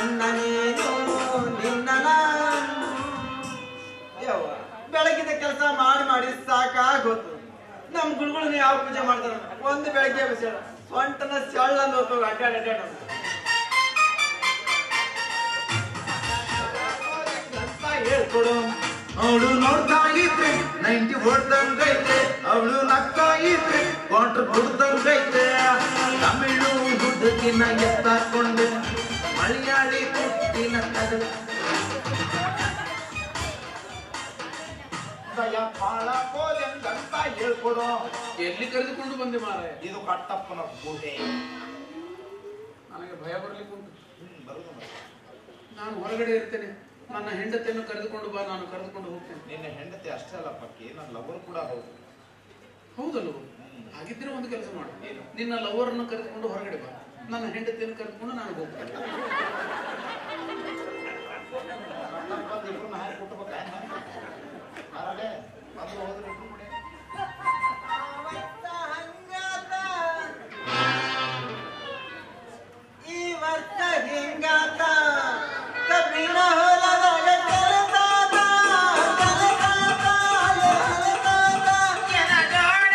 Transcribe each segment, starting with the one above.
ನನ್ನ ನೀನು ನಿನ್ನ ನಾನು. ಯವ್ವ ಬೆಳಗಿನ ಕೆಲಸ ಮಾಡಿ ಮಾಡಿ ಸಾಕಾಗೋತು ನಮ್ ಗುರುಗಳು ಯಾವ ಪೂಜೆ ಮಾಡ್ತಾರ ಒಂದು ಬೆಳಗ್ಗೆ ಬಿಸಿಲ ಸೊಂಟನ ಸೆಳ್ಳ ಹೋಗ್ತವೆ ಅಡ್ಡಾಡ್ ಅಡ್ಡಾಡ ಹೇಳ್ಕೊಡು ಅವಳು ನೋಡ್ತಾ ಇದ್ರೆ ನೈಂಟಿ ಹೊಡ್ದಂಗೈತೆ ಅವಳು ನಗ್ತಾ ಇದ್ರೆ ಕ್ವಾರ್ಟರ್ ಹೊಡ್ದಂಗೈತೆ ತಮಿಳು ಹುಡುಗಿನ ಎತ್ತಾಕೊಂಡು ಮಲಯಾಳಿ ಹುಟ್ಟಿನ ತಗಲು ಬಾಳ ಅಂತ ಹೇಳ್ಕೊಡು ಎಲ್ಲಿ ಕರೆದುಕೊಂಡು ಬಂದೆ ಮಾರಾಯ ಇದು ಕಟ್ಟಪ್ಪನ ಗುಹೆ ನನಗೆ ಭಯ ಬರ್ಲಿಕ್ಕೆ ಉಂಟು ಹ್ಮ್, ಬರುದು ಮತ್ತೆ. ನಾನು ಹೊರಗಡೆ ಇರ್ತೇನೆ ನನ್ನ ಹೆಂಡತಿಯನ್ನು ಕರೆದುಕೊಂಡು ಬಾ ನಾನು ಕರೆದುಕೊಂಡು ಹೋಗ್ತೇನೆ ನಿನ್ನ ಹೆಂಡತಿ ಅಷ್ಟೇ ಅಲ್ಲ ಪಕ್ಕಿ ನನ್ನ ಲವರ್ ಕೂಡ ಹೌದು ಹೌದಲ್ವ ಹಾಗಿದ್ರೆ ಒಂದು ಕೆಲಸ ಮಾಡು ನಿನ್ನ ಲವರನ್ನು ಕರೆದುಕೊಂಡು ಹೊರಗಡೆ ಬಾ ನನ್ನ ಹೆಂಡತಿಯನ್ನು ಕರೆದುಕೊಂಡು ನಾನು ಹೋಗ್ತೇನೆ ಬಂದು ಇಬ್ರನ್ನ ಹಾಕಿ ಕೊಟ್ಟಬೇಕಾ ಅರೇ ಬಂದು ಹೋದ್ರೆ ಇಬ್ರು ಕೂಡ ಈ ವರ್ಷ ಹಿಂಗಾತ ಕಬ್ಬಿಣ ಹೊಲದಾಗ ಕೆಲಸಾದ, ಕೆಲಸಾದ, ಕೆಲಸಾದ.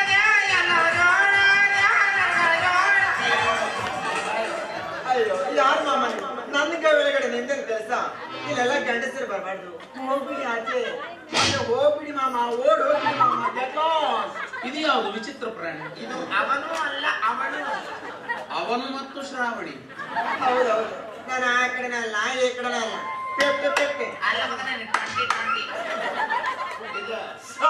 ಅಯ್ಯೋ ಯಾರು ಮಾಮ ನೀವು? ನನ್ಗೆ ಒಳಗಡೆ ನಿಂದೇನು ಕೆಲಸ ಇಲ್ಲೆಲ್ಲ ಗಂಡಸರು ಬರಬಾರ್ದು ಹೋಗ್ಬಿಡಿ ಆಚೆ ಆಚೆ ಹೋಗ್ಬಿಡಿ ಮಾಮ ಓಡ್ ಹೋಗ್ಬಿಡಿ ಮಾಮ get lost. ಇದು ಯಾವುದು ವಿಚಿತ್ರ ಪ್ರಾಣಿ ಇದು ಅವನು ಅಲ್ಲ ಅವನು ಅವನು ಮತ್ತು ಶ್ರಾವಣಿ ಹೌದೌದು ನಾನು ಆ ಕಡೆನೇ ಅಲ್ಲ ಈ ಕಡೆನೇ ಅಲ್ಲ ಪೆಪ್ಪೆ ಪೆಪ್ಪೆ ಅಲ್ಲ ಮಗನೇ ಟ್ವೆಂಟಿ ಟ್ವೆಂಟಿ ಇದು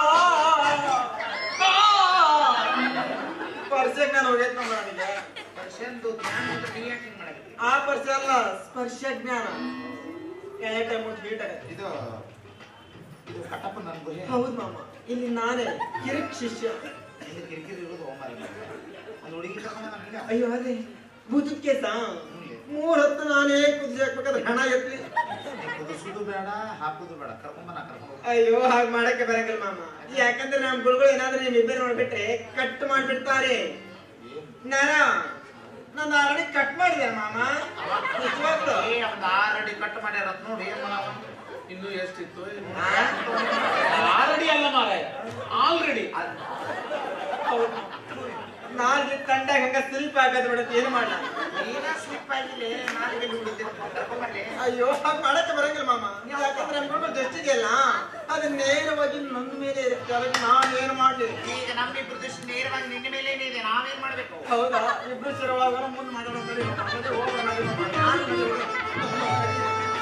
ಪರ್ಸೆಗೆ ನಾನು ಹೋಗೈತ್ ನಮ್ಮ ನನಗೆ ಪರ್ಸೆಂದು ಜ್ಞಾನ ಅಂತ ಕ್ರಿಯೇಟಿಂಗ್ ಮಾಡಕ್ಕೆ ಆ ಪರ್ಸೆ ಅಲ್ಲ ಸ್ಪರ್ಶ ಜ್ಞಾನ ಯಾವ ಟೈಮ್ ಹೀಟ್ ಆಗತ್ತೆ ಇದು ಇದು ಕಟ್ಟಪ್ಪ ನನ್ನ ಗುಹೆ ಹೌದು ಮಾಮ ಇಲ್ಲಿ ನಾನೇ ಕಿರಿಕ್ ಶಿಷ್ಯ ಇಲ್ಲಿ ಕಿರಿಕಿರಿ ಇರೋದು ಹೋಮಾರಿ ಒಂದು ಹುಡುಗಿ ಕರ್ಕೊಂಡು ನನಗೆ ಅಯ್ಯೋ ಅದೇ ಭೂತದ ಕೇಸ ಮೂರ್ ಹೊತ್ತು ನಾನೇ ಕುದಿಸಿ ಹಾಕ್ಬೇಕಾದ್ರೆ ಹಣ ಎತ್ಲಿ ಕುದಿಸೋದು ಬೇಡ ಹಾಕೋದು ಬೇಡ ಕರ್ಕೊಂಬ ನಾ ಕರ್ಕೊಂಡು ಹೋಗ್ತೀನಿ. ಅಯ್ಯೋ ಹಾಗೆ ಮಾಡಕ್ಕೆ ಬರಂಗಿಲ್ಲ ಮಾಮ ಯಾಕಂದ್ರೆ ನಮ್ ಗುರುಗಳು ಏನಾದ್ರೂ ನಿಮ್ ಇಬ್ಬರು ನೋಡ್ಬಿಟ್ರೆ ಕಟ್ ಮಾಡ್ಬಿಡ್ತಾರೆ ನಾನ ನಂದು ಆಲ್ರೆಡಿ ಕಟ್ ಮಾಡಿದೆ ಮಾಮ ನಿಜವಾಗ್ಲು ಏ ಒಂದು ಆರು ಅಡಿ ಕಟ್ ಮಾಡ್ಯಾರ ನೋಡಿ ಏನ್ ಮಾಡವ ಇನ್ನು ಎಷ್ಟಿತ್ತು ಆ? ಆಲ್ರೆಡಿ ಅಲ್ಲ ಮಾರಾಯ ಆಲ್ರೆಡಿ ಹೌದು. ನಾಲ್ಕು ತಂಡಾಗ ಹಂಗ ಸ್ಲಿಪ್ ಆಗದ್ ಬಿಡತ್ತೆ ಏನು ಮಾಡ್ಲ ನೀನ ಸ್ಲಿಪ್ ಆಗಿಲ್ಲ ನಾನು ಎಲ್ಲಿ ಹುಡುಕ್ತೀನಿ ಕರ್ಕೊಂಬರ್ಲಿ ಅಯ್ಯೋ ಹಾಗೆ ಮಾಡಕ್ಕೆ ಬರಂಗಿಲ್ಲ ಮಾಮ ಯಾಕಂದ್ರೆ ನಮ್ ಗುರುಗಳು ದೃಷ್ಟಿದೆಯಲ್ಲ ಅದು ನೇರವಾಗಿ ನನ್ನ ಮೇಲೆ ಇರುತ್ತೆ ಅದಕ್ಕೆ ನಾನೇನು ಮಾಡ್ಲಿ ಈಗ ನಮ್ಮಿಬ್ರು ದೃಷ್ಟಿ ನೇರವಾಗಿ ನಿನ್ನ ಮೇಲೆ ಇದೆ ನಾವೇನ್ ಮಾಡ್ಬೇಕು ಹೌದಾ ಇಬ್ರು ಸ್ಥಿರವಾಗ ಮುಂದೆ ಮಾತಾಡೋಣ ನಡಿ. ಅದೇ ಹೋಗೋಣ ನಡಿ ಮಾಮ. ನಾನು ನಡಿ.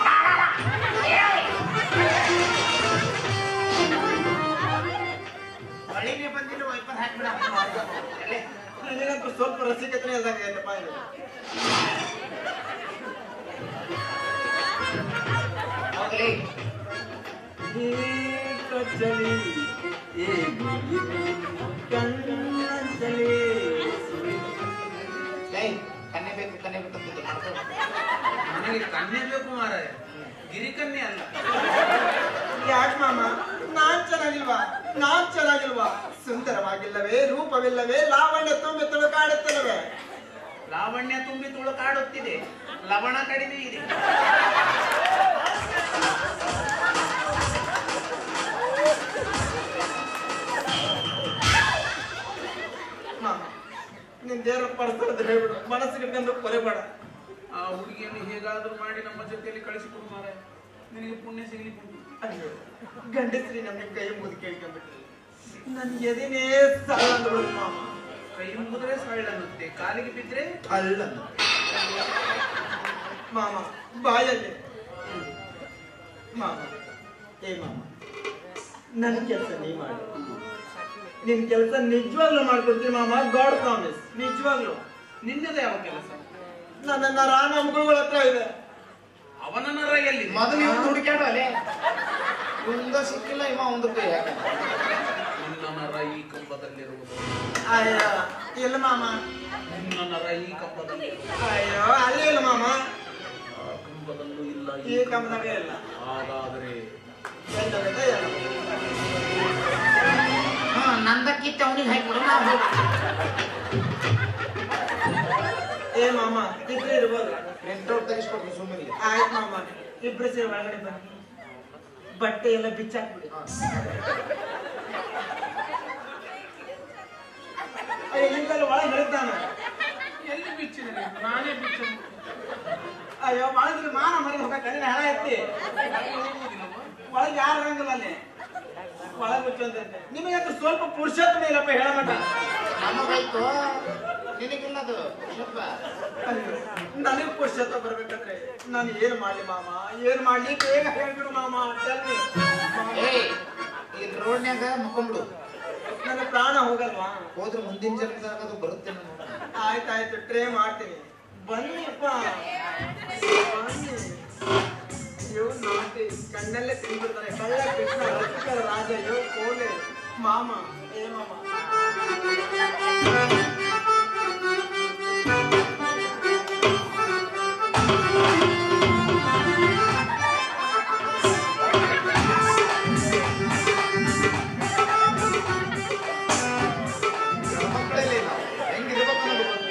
ಮಳಿನೇ ಬಂದಿಲ್ಲ ವೈಪರ್ ಹಾಕ್ಬಿಡ ಎಲೆ ನನಗಂತೂ ಸ್ವಲ್ಪ ರಸಿಕತೆ ಇಲ್ದಂಗೆ ಆಯ್ತಪ್ಪ ಇದು. ಹೋಗ್ಲಿ ಈ ಕಚ್ಚಲಿ, ಈ ಗುಳಿಗೆ ಕಣ್ಣಂಚಲಿ. ಲೈ ಕನ್ನೆ ಬೇಕು ಕನ್ನೆ ಬೇಕು ಅಂತ ಮಾಡ್ಕೊ. ನನಗೆ ಕನ್ಯೆ ಬೇಕು ಮಾರಾಯ ಗಿರಿಕನ್ಯೆ ಅಲ್ಲ ಯಾಕ್ ಮಾಮ ನಾನ್ ಚೆನ್ನಾಗಿಲ್ವಾ ನಾನ್ ಚೆನ್ನಾಗಿಲ್ವಾ ಸುಂದರವಾಗಿಲ್ಲವೇ ರೂಪವಿಲ್ಲವೇ ಲಾವಣ್ಯ ತುಂಬಿ ತುಳುಕಾಡುತ್ತಲ್ಲವೇ ಲಾವಣ್ಯ ತುಂಬಿ ತುಳುಕಾಡುತ್ತಿದೆ ಲವಣ ಕಡಿಮೆ ಇದೆ ಮಾಮ ನಿನ್ ದೇವ್ರ ಪಡಿಸ್ತಾರದ್ದು ಹೇಳ್ಬಿಡು ಮನಸ್ಸಿಗೆ ಇಟ್ಕೊಂಡು ಕೊರೆಬೇಡ ಆ ಹುಡುಗಿಯನ್ನು ಹೇಗಾದ್ರೂ ಮಾಡಿ ನಮ್ಮ ಜೊತೆಯಲ್ಲಿ ಕಳಿಸಿಕೊಡು ಮಾರಾಯ ನಿನಗೆ ಪುಣ್ಯ ಸಿಗ್ಲಿಕ್ಕೆ ಉಂಟು ಅಯ್ಯೋ ಗಂಡಸ್ರಿ ನಮ್ಗೆ ಕೈ ಮುಗಿ ಕೇಳ್ಕೊಂಡ್ಬಿಟ್ರಿ ನನ್ ಎದಿನೇ ಸಾಲ ಅಂದ್ಬಿಡು ಮಾಮ ಕೈ ಮುಗಿದ್ರೆ ಸಳ್ಳನ್ನುತ್ತೆ ಕಾಲಿಗೆ ಬಿದ್ರೆ ಅಲ್ಲನ್ನು ಮಾಮ ಬಾಯಲ್ಲಿ ಮಾಮ ಏ ಮಾಮ ನನ್ನ ಕೆಲಸ ನೀ ಮಾಡು ನಿನ್ ಕೆಲಸ ನಿಜವಾಗ್ಲೂ ಮಾಡ್ಕೊಡ್ತೀನಿ ಮಾಮ ಗಾಡ್ ಪ್ರಾಮಿಸ್ ನಿಜವಾಗ್ಲೂ ನಿನ್ನದೇ ಯಾವ ಕೆಲಸ ನನ್ನ ನರ ನಮ್ಮ ಗುರುಗಳ ಹತ್ರ ಇದೆ ಅವನ ನರ ಎಲ್ಲಿ ಮೊದಲು ಇವ್ನು ಹುಡುಕ್ಯಾಡ ಅಲೆ ಇವಂದ ಸಿಕ್ಕಿಲ್ಲ ಇವ ಒಂದು ಕೈ ಹಾಕ ನಿನ್ನ ನರ ಈ ಕಂಬದಲ್ಲಿರುವುದು ಅಯ್ಯ ಇಲ್ಲ ಮಾಮ ನಿನ್ನ ನರ ಈ ಕಂಬದಲ್ಲಿ ಅಯ್ಯೋ ಅಲ್ಲಿ ಇಲ್ಲ ಮಾಮ ಆ ಕಂಬದಲ್ಲೂ ಇಲ್ಲ ಈ ಕಂಬದಾಗ ಇಲ್ಲ ಹಾಗಾದ್ರೆ ಎಲ್ಲವಿದೆ ಎಲ್ಲ. ಹಾ ನಂದಕ್ಕಿತ್ತ ಅವನಿಗೆ ಹಾಕ್ಬಿಡು ನಾವು ಹೋಗ್ತೀವಿ ಏ ಮಾಮ ಇದ್ರೆ ಇರ್ಬೋದು ಪ್ರಿಂಟ್ ಔಟ್ ತೆಗಿಸ್ಕೊಡ್ತೀನಿ ಸುಮ್ಮನೆ ಆಯ್ತು ಮಾಮ ಇಬ್ರು ಸೇರಿ ಒಳಗಡೆ ಬನ್ನಿ ಬಟ್ಟೆ ಎಲ್ಲ ಬಿಚ್ಚಾಕ್ಬಿಡಿ ಇಲ್ಲಿಂದಲ್ಲ ಒಳಗೆ ಹೇಳ್ತಾನ ಎಲ್ಲಿ ಬಿಚ್ಚಿದೆ ನೀನು? ನಾನೇ ಬಿಚ್ಚ ಅಯ್ಯೋ ಒಳಗಿದ್ರೆ ಮಾನ ಮರಿ ಹೋಗಕ್ಕೆ ಹಣ ಎತ್ತಿ ಒಳಗೆ ಯಾರು ಇರಂಗಿಲ್ಲ ಅಲ್ಲಿ ಒಳಗೆ ಬಿಚ್ಚಂತ ನಿಮಗೆ ಅದು ಸ್ವಲ್ಪ ಪುರುಷತ್ವ ಇಲ್ಲಪ್ಪ ಹೇಳ ಮಟ ನಮಗಾಯ್ತು ನಿನಗಿಲ್ಲದು ಸ್ವಲ್ಪ ನನಗೆ ಪುರುಷತ್ವ ಬರ್ಬೇಕಂದ್ರೆ ನಾನು ಏನ್ ಮಾಡ್ಲಿ ಮಾಮ ಏನ್ ಮಾಡ್ಲಿ ಬೇಗ ಹೇಳ್ಬಿಡು ಮಾಮ tell me. ಏಯ್ ಈ ರೋಡ್ನ್ಯಾಗ ಮುಕ್ಕೊಂಬಿಡು ನನ್ನ ಪ್ರಾಣ ಹೋಗಲ್ವಾ ಹೋದ್ರೆ ಮುಂದಿನ ಜನ್ಮದಾಗ ಅದು ಬರುತ್ತೆ ನೋಡ ಆಯ್ತಾಯ್ತು ಟ್ರೈ ಮಾಡ್ತೀನಿ ಬನ್ನಿಪ್ಪ ಬನ್ನಿ ಅಯ್ಯೋ ನಾಟಿ ಕಣ್ಣಲ್ಲೇ ತಿಂದ್ಬಿಡ್ತಾರೆ ಕಳ್ಳ ಕೃಷ್ಣ ರಸಿಕರ ರಾಜ ಅಯ್ಯೋ ಕೋಲೆ ಮಾಮ ಏ ಮಾಮ ಮಕ್ಕಳಲ್ಲಿ ನಾವು ಹೆಂಗಿರ್ಬೇಕು ಅನ್ನೋದು ಗೊತ್ತು.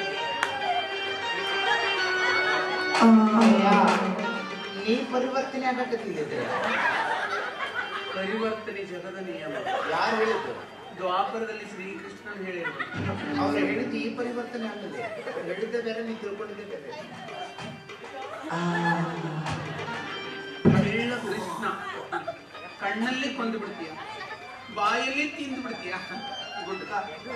ನೀ ಪರಿವರ್ತನೆ ಆಗಕತ್ತಿದ್ದೆ ಪರಿವರ್ತನೆ ಜಗದ ನಿಯಮ ಯಾರು ಹೇಳಿದ್ದು ದ್ವಾಪರದಲ್ಲಿ ಶ್ರೀಕೃಷ್ಣನ್ ಹೇಳಿದ್ರು ಅವ್ರು ಹೇಳಿದ್ದು ಈ ಪರಿವರ್ತನೆ ಆಗಲಿ ಹೇಳಿದ್ದೆ ಬೇರೆ ನೀ ತಿಳ್ಕೊಂಡಿದ್ದೆ ಬೇರೆ ಕಳ್ಳ ಕೃಷ್ಣ ಕಣ್ಣಲ್ಲಿ ಕೊಂದು ಬಿಡ್ತೀಯ ಬಾಯಲ್ಲಿ ತಿಂದು ಬಿಡ್ತೀಯ ಗುಡ್ಕ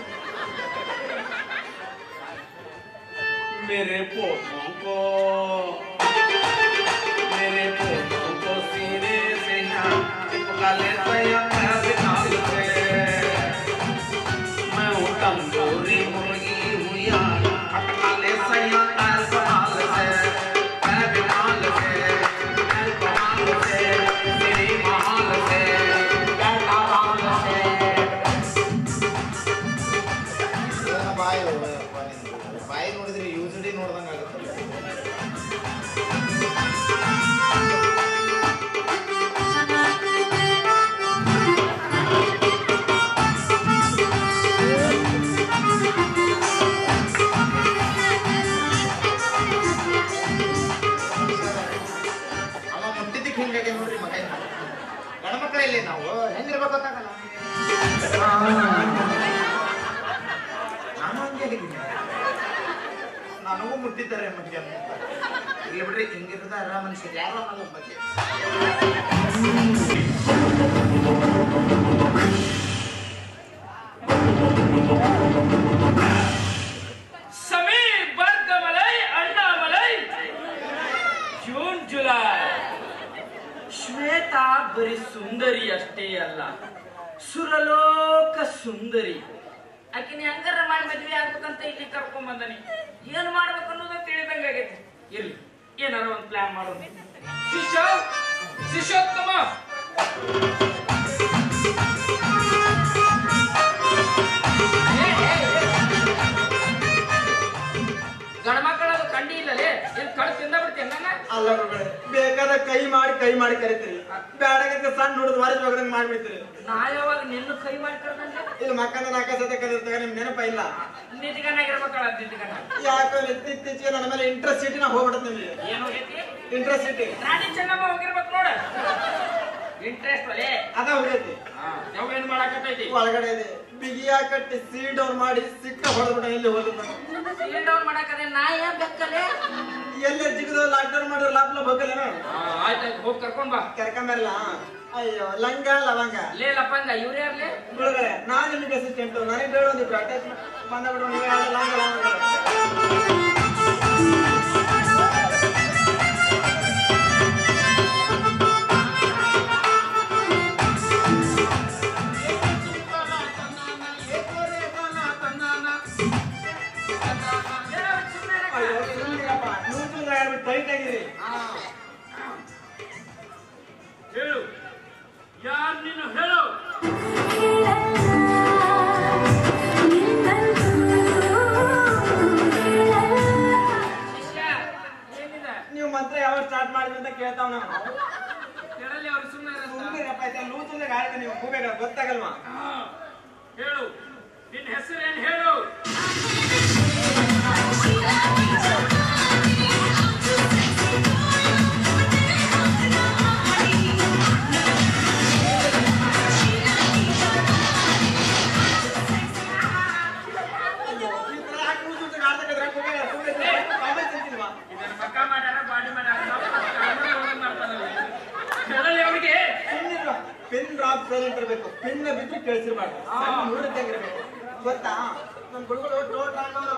मेरे पोतों को मेरे पोतों को सीने से चिपका ले सया मैं बिठाल से मैं हूँ तंदूरी मुर्गी हूँ यार अटका ले सया अल्पहाल से मैं बिठाल से अल्पहाल से मेरी महाल से गढ़वाल से ಇದನ್ನ ಬಾಯಿ ಒಳ್ಳೆಯಪ್ಪ ನಿಂದು. ಬಾಯಿ ನೋಡಿದ್ರೆ ಯೂಸ್ಡಿ ನೋಡ್ದಂಗೆ ಆಗುತ್ತೆ ಅವ ಮುಟ್ಟಿದ್ದಕ್ಕೆ ಹಿಂಗಾಗಿ ನೋಡ್ರಿ ಮಗ ಗಣಮಕ್ಕಳಲ್ಲಿ ನಾವು ಹೆಂಗಿರ್ಬೇಕು ಗೊತ್ತಾಗಲ್ಲ ನಾನು ಹಂಗೆ ಹೇಳಿದ್ದೀನಿ ನನಗೂ ಮುಟ್ಟಿದ್ದಾರೆ ಮಧ್ಯ ಇಲ್ಲಿ ಬಿಡ್ರಿ ಹಿಂಗಿರದ ಅರ ಮನುಷ್ಯರು ಯಾರು ಅನ್ನಲ್ಲ ಬಗ್ಗೆ ಸಮೀರ್ ಬರ್ಗಮಲೈ ಅಣ್ಣಾಮಲೈ ಜೂನ್ ಜುಲೈ ಶ್ವೇತಾ ಬರೀ ಸುಂದರಿ ಅಷ್ಟೇ ಅಲ್ಲ ಸುರಲೋಕ ಸುಂದರಿ ಆಕಿನ ಹೆಂಗಾರ ಮಾಡಿ ಮದ್ವೆ ಆಗ್ಬೇಕಂತ ಇಲ್ಲಿ ಕರ್ಕೊಂಡ್ ಬಂದನಿ ಏನ್ ಮಾಡ್ಬೇಕು ಅನ್ನೋದು ತಿಳಿದಂಗಾಗೈತಿ ಇರ್ಲಿ ಏನಾರ ಒಂದ್ ಪ್ಲಾನ್ ಮಾಡೋಣ ಶಿಷ್ಯ ಶಿಷ್ಯೋತ್ತಮ ಗಣಮಕ್ಕಳದು ಕಂಡಿ ಇಲ್ಲಲೇ ಏನ್ ಕಳ್ ತಿಂದ ಬಿಡ್ತೇನೆ ನನ್ನ ಅಲ್ಲ ಗುರುಗಳೇ ಬೇಕಾದ ಕೈ ಮಾಡಿ ಕೈ ಮಾಡಿ ಕರಿತೀರಿ ಬ್ಯಾಡಗತ್ತೆ ಸಣ್ಣ ಹುಡುಗ ವಾರಜ್ ಹೋಗದಂಗ್ ಮಾಡ್ಬಿಡ್ತೀರಿ ನಾ ಯಾವಾಗ ನಿನ್ನ ಕೈ ಮಾಡಿ ಕರ್ದಂಗೆ ಇಲ್ಲಿ ಮಕ್ಕಂದ ನಾಲ್ಕ ಸತ ಕಲಿರ್ತಾಗ ನಿಮ್ ನೆನಪ ಇಲ್ಲ ನಿಧಿಗನಾಗಿರ್ಬೇಕಲ್ಲ ನಿಧಿಗನ ಯಾಕೋ ಇತ್ತೀಚೆಗೆ ನನ್ನ ಮೇಲೆ ಇಂಟ್ರೆಸ್ಟ್ ಸಿಟಿ ನಾ ಹೋಗ್ಬಿಡುತ್ತೆ ನಿಮಗೆ ಏನ್ ಹೋಗೈತಿ ಇಂಟ್ರೆಸ್ಟ್ ಸಿಟಿ ರಾಣಿ ಚೆನ್ನಮ್ಮ ಹೋಗಿರ್ಬೇಕು ನೋಡ ಇಂಟ್ರೆಸ್ಟ್ ಅಲ್ಲೇ ಅದ ಹೋಗೈತಿ ಯಾವ ಏನ್ ಮಾಡಾಕತ್ತೈತಿ ಒಳಗಡೆ ಇದೆ ಬಿಗಿಯ ಕಟ್ಟಿ ಸೀಟ್ ಅವ್ರು ಮಾಡಿ ಸಿಕ್ಕ ಹೊಡೆದ್ಬಿಟ್ಟ ಎಲ್ಲಿ ಹೋದ ಸೀಲ್ ಡೌನ್ ಮಾಡಾಕದೆ ನಾ ಏನ್ ಬೆಕ್ಕಲೆ ಎಲ್ಲಿ ಜಿಗದ ಲಾಕ್ ಡೌನ್ ಮಾಡಿದ್ರೆ ಲಾಪ್ ಲಾಪ್ ಹೋಗಲ್ಲ ಆಯ್ತು ಹೋಗಿ ಕರ್ಕೊಂಡ್ ಬಾ ಕರ್ಕೊಂಬರಲ್ಲ ಅಯ್ಯೋ ಲಂಗ ಲವಂಗ ಲೇ ಲಪ್ಪಂಗ ಇವ್ರು ಯಾರ್ಲೆ ಗುರುಗಳೇ ನಾನು ನಿಮಗೆ ಅಸಿಸ್ಟೆಂಟ್ ನನಗೆ ಬೇಡೊಂದಿಬ್ರು ಅಟ್ಯಾಚ್ಮೆಂಟ್ ಬಂದ ಬಿಡು ನೀವೇ ಆಡ ಲಂಗ ಲವಂಗ ಅಯ್ಯೋ ಸುಮ್ಮನಿರಪ್ಪ ನೂರು ಟೈಟ್ ಆಗಿರಿ ಹೇಳು ಯಾರ್ ನೀನು ಹೇಳು ಶಿಷ್ಯ ಏನಿದೆ ನೀವು ಮಂತ್ರ ಯಾವಾಗ ಸ್ಟಾರ್ಟ್ ಮಾಡಿದ್ರಿ ಅಂತ ಕೇಳ್ತಾವ್ ನಾವು ಹೇಳಲಿ ಅವ್ರು ಸುಮ್ಮನೆ ಸುಮ್ಮನಿರಪ್ಪ ಆಯ್ತಾ ನೂತನ ಆಯ್ತು ನೀವು ಹೋಗ್ಬೇಕ ಗೊತ್ತಾಗಲ್ವಾ ಹೇಳು ನಿನ್ನ ಹೆಸರೇನು ಹೇಳು Thank ಸೈಲೆಂಟ್ ಇರ್ಬೇಕು ಪಿನ್ನ ಬಿದ್ದು ಕೇಳಿಸಿರ್ಬಾರ್ದು ನೋಡಿದ್ದಂಗಿರ್ಬೇಕು ಗೊತ್ತಾ ನಮ್ ಗುಳುಗಳು ಟೋಟ್ ಹಾಕೋರು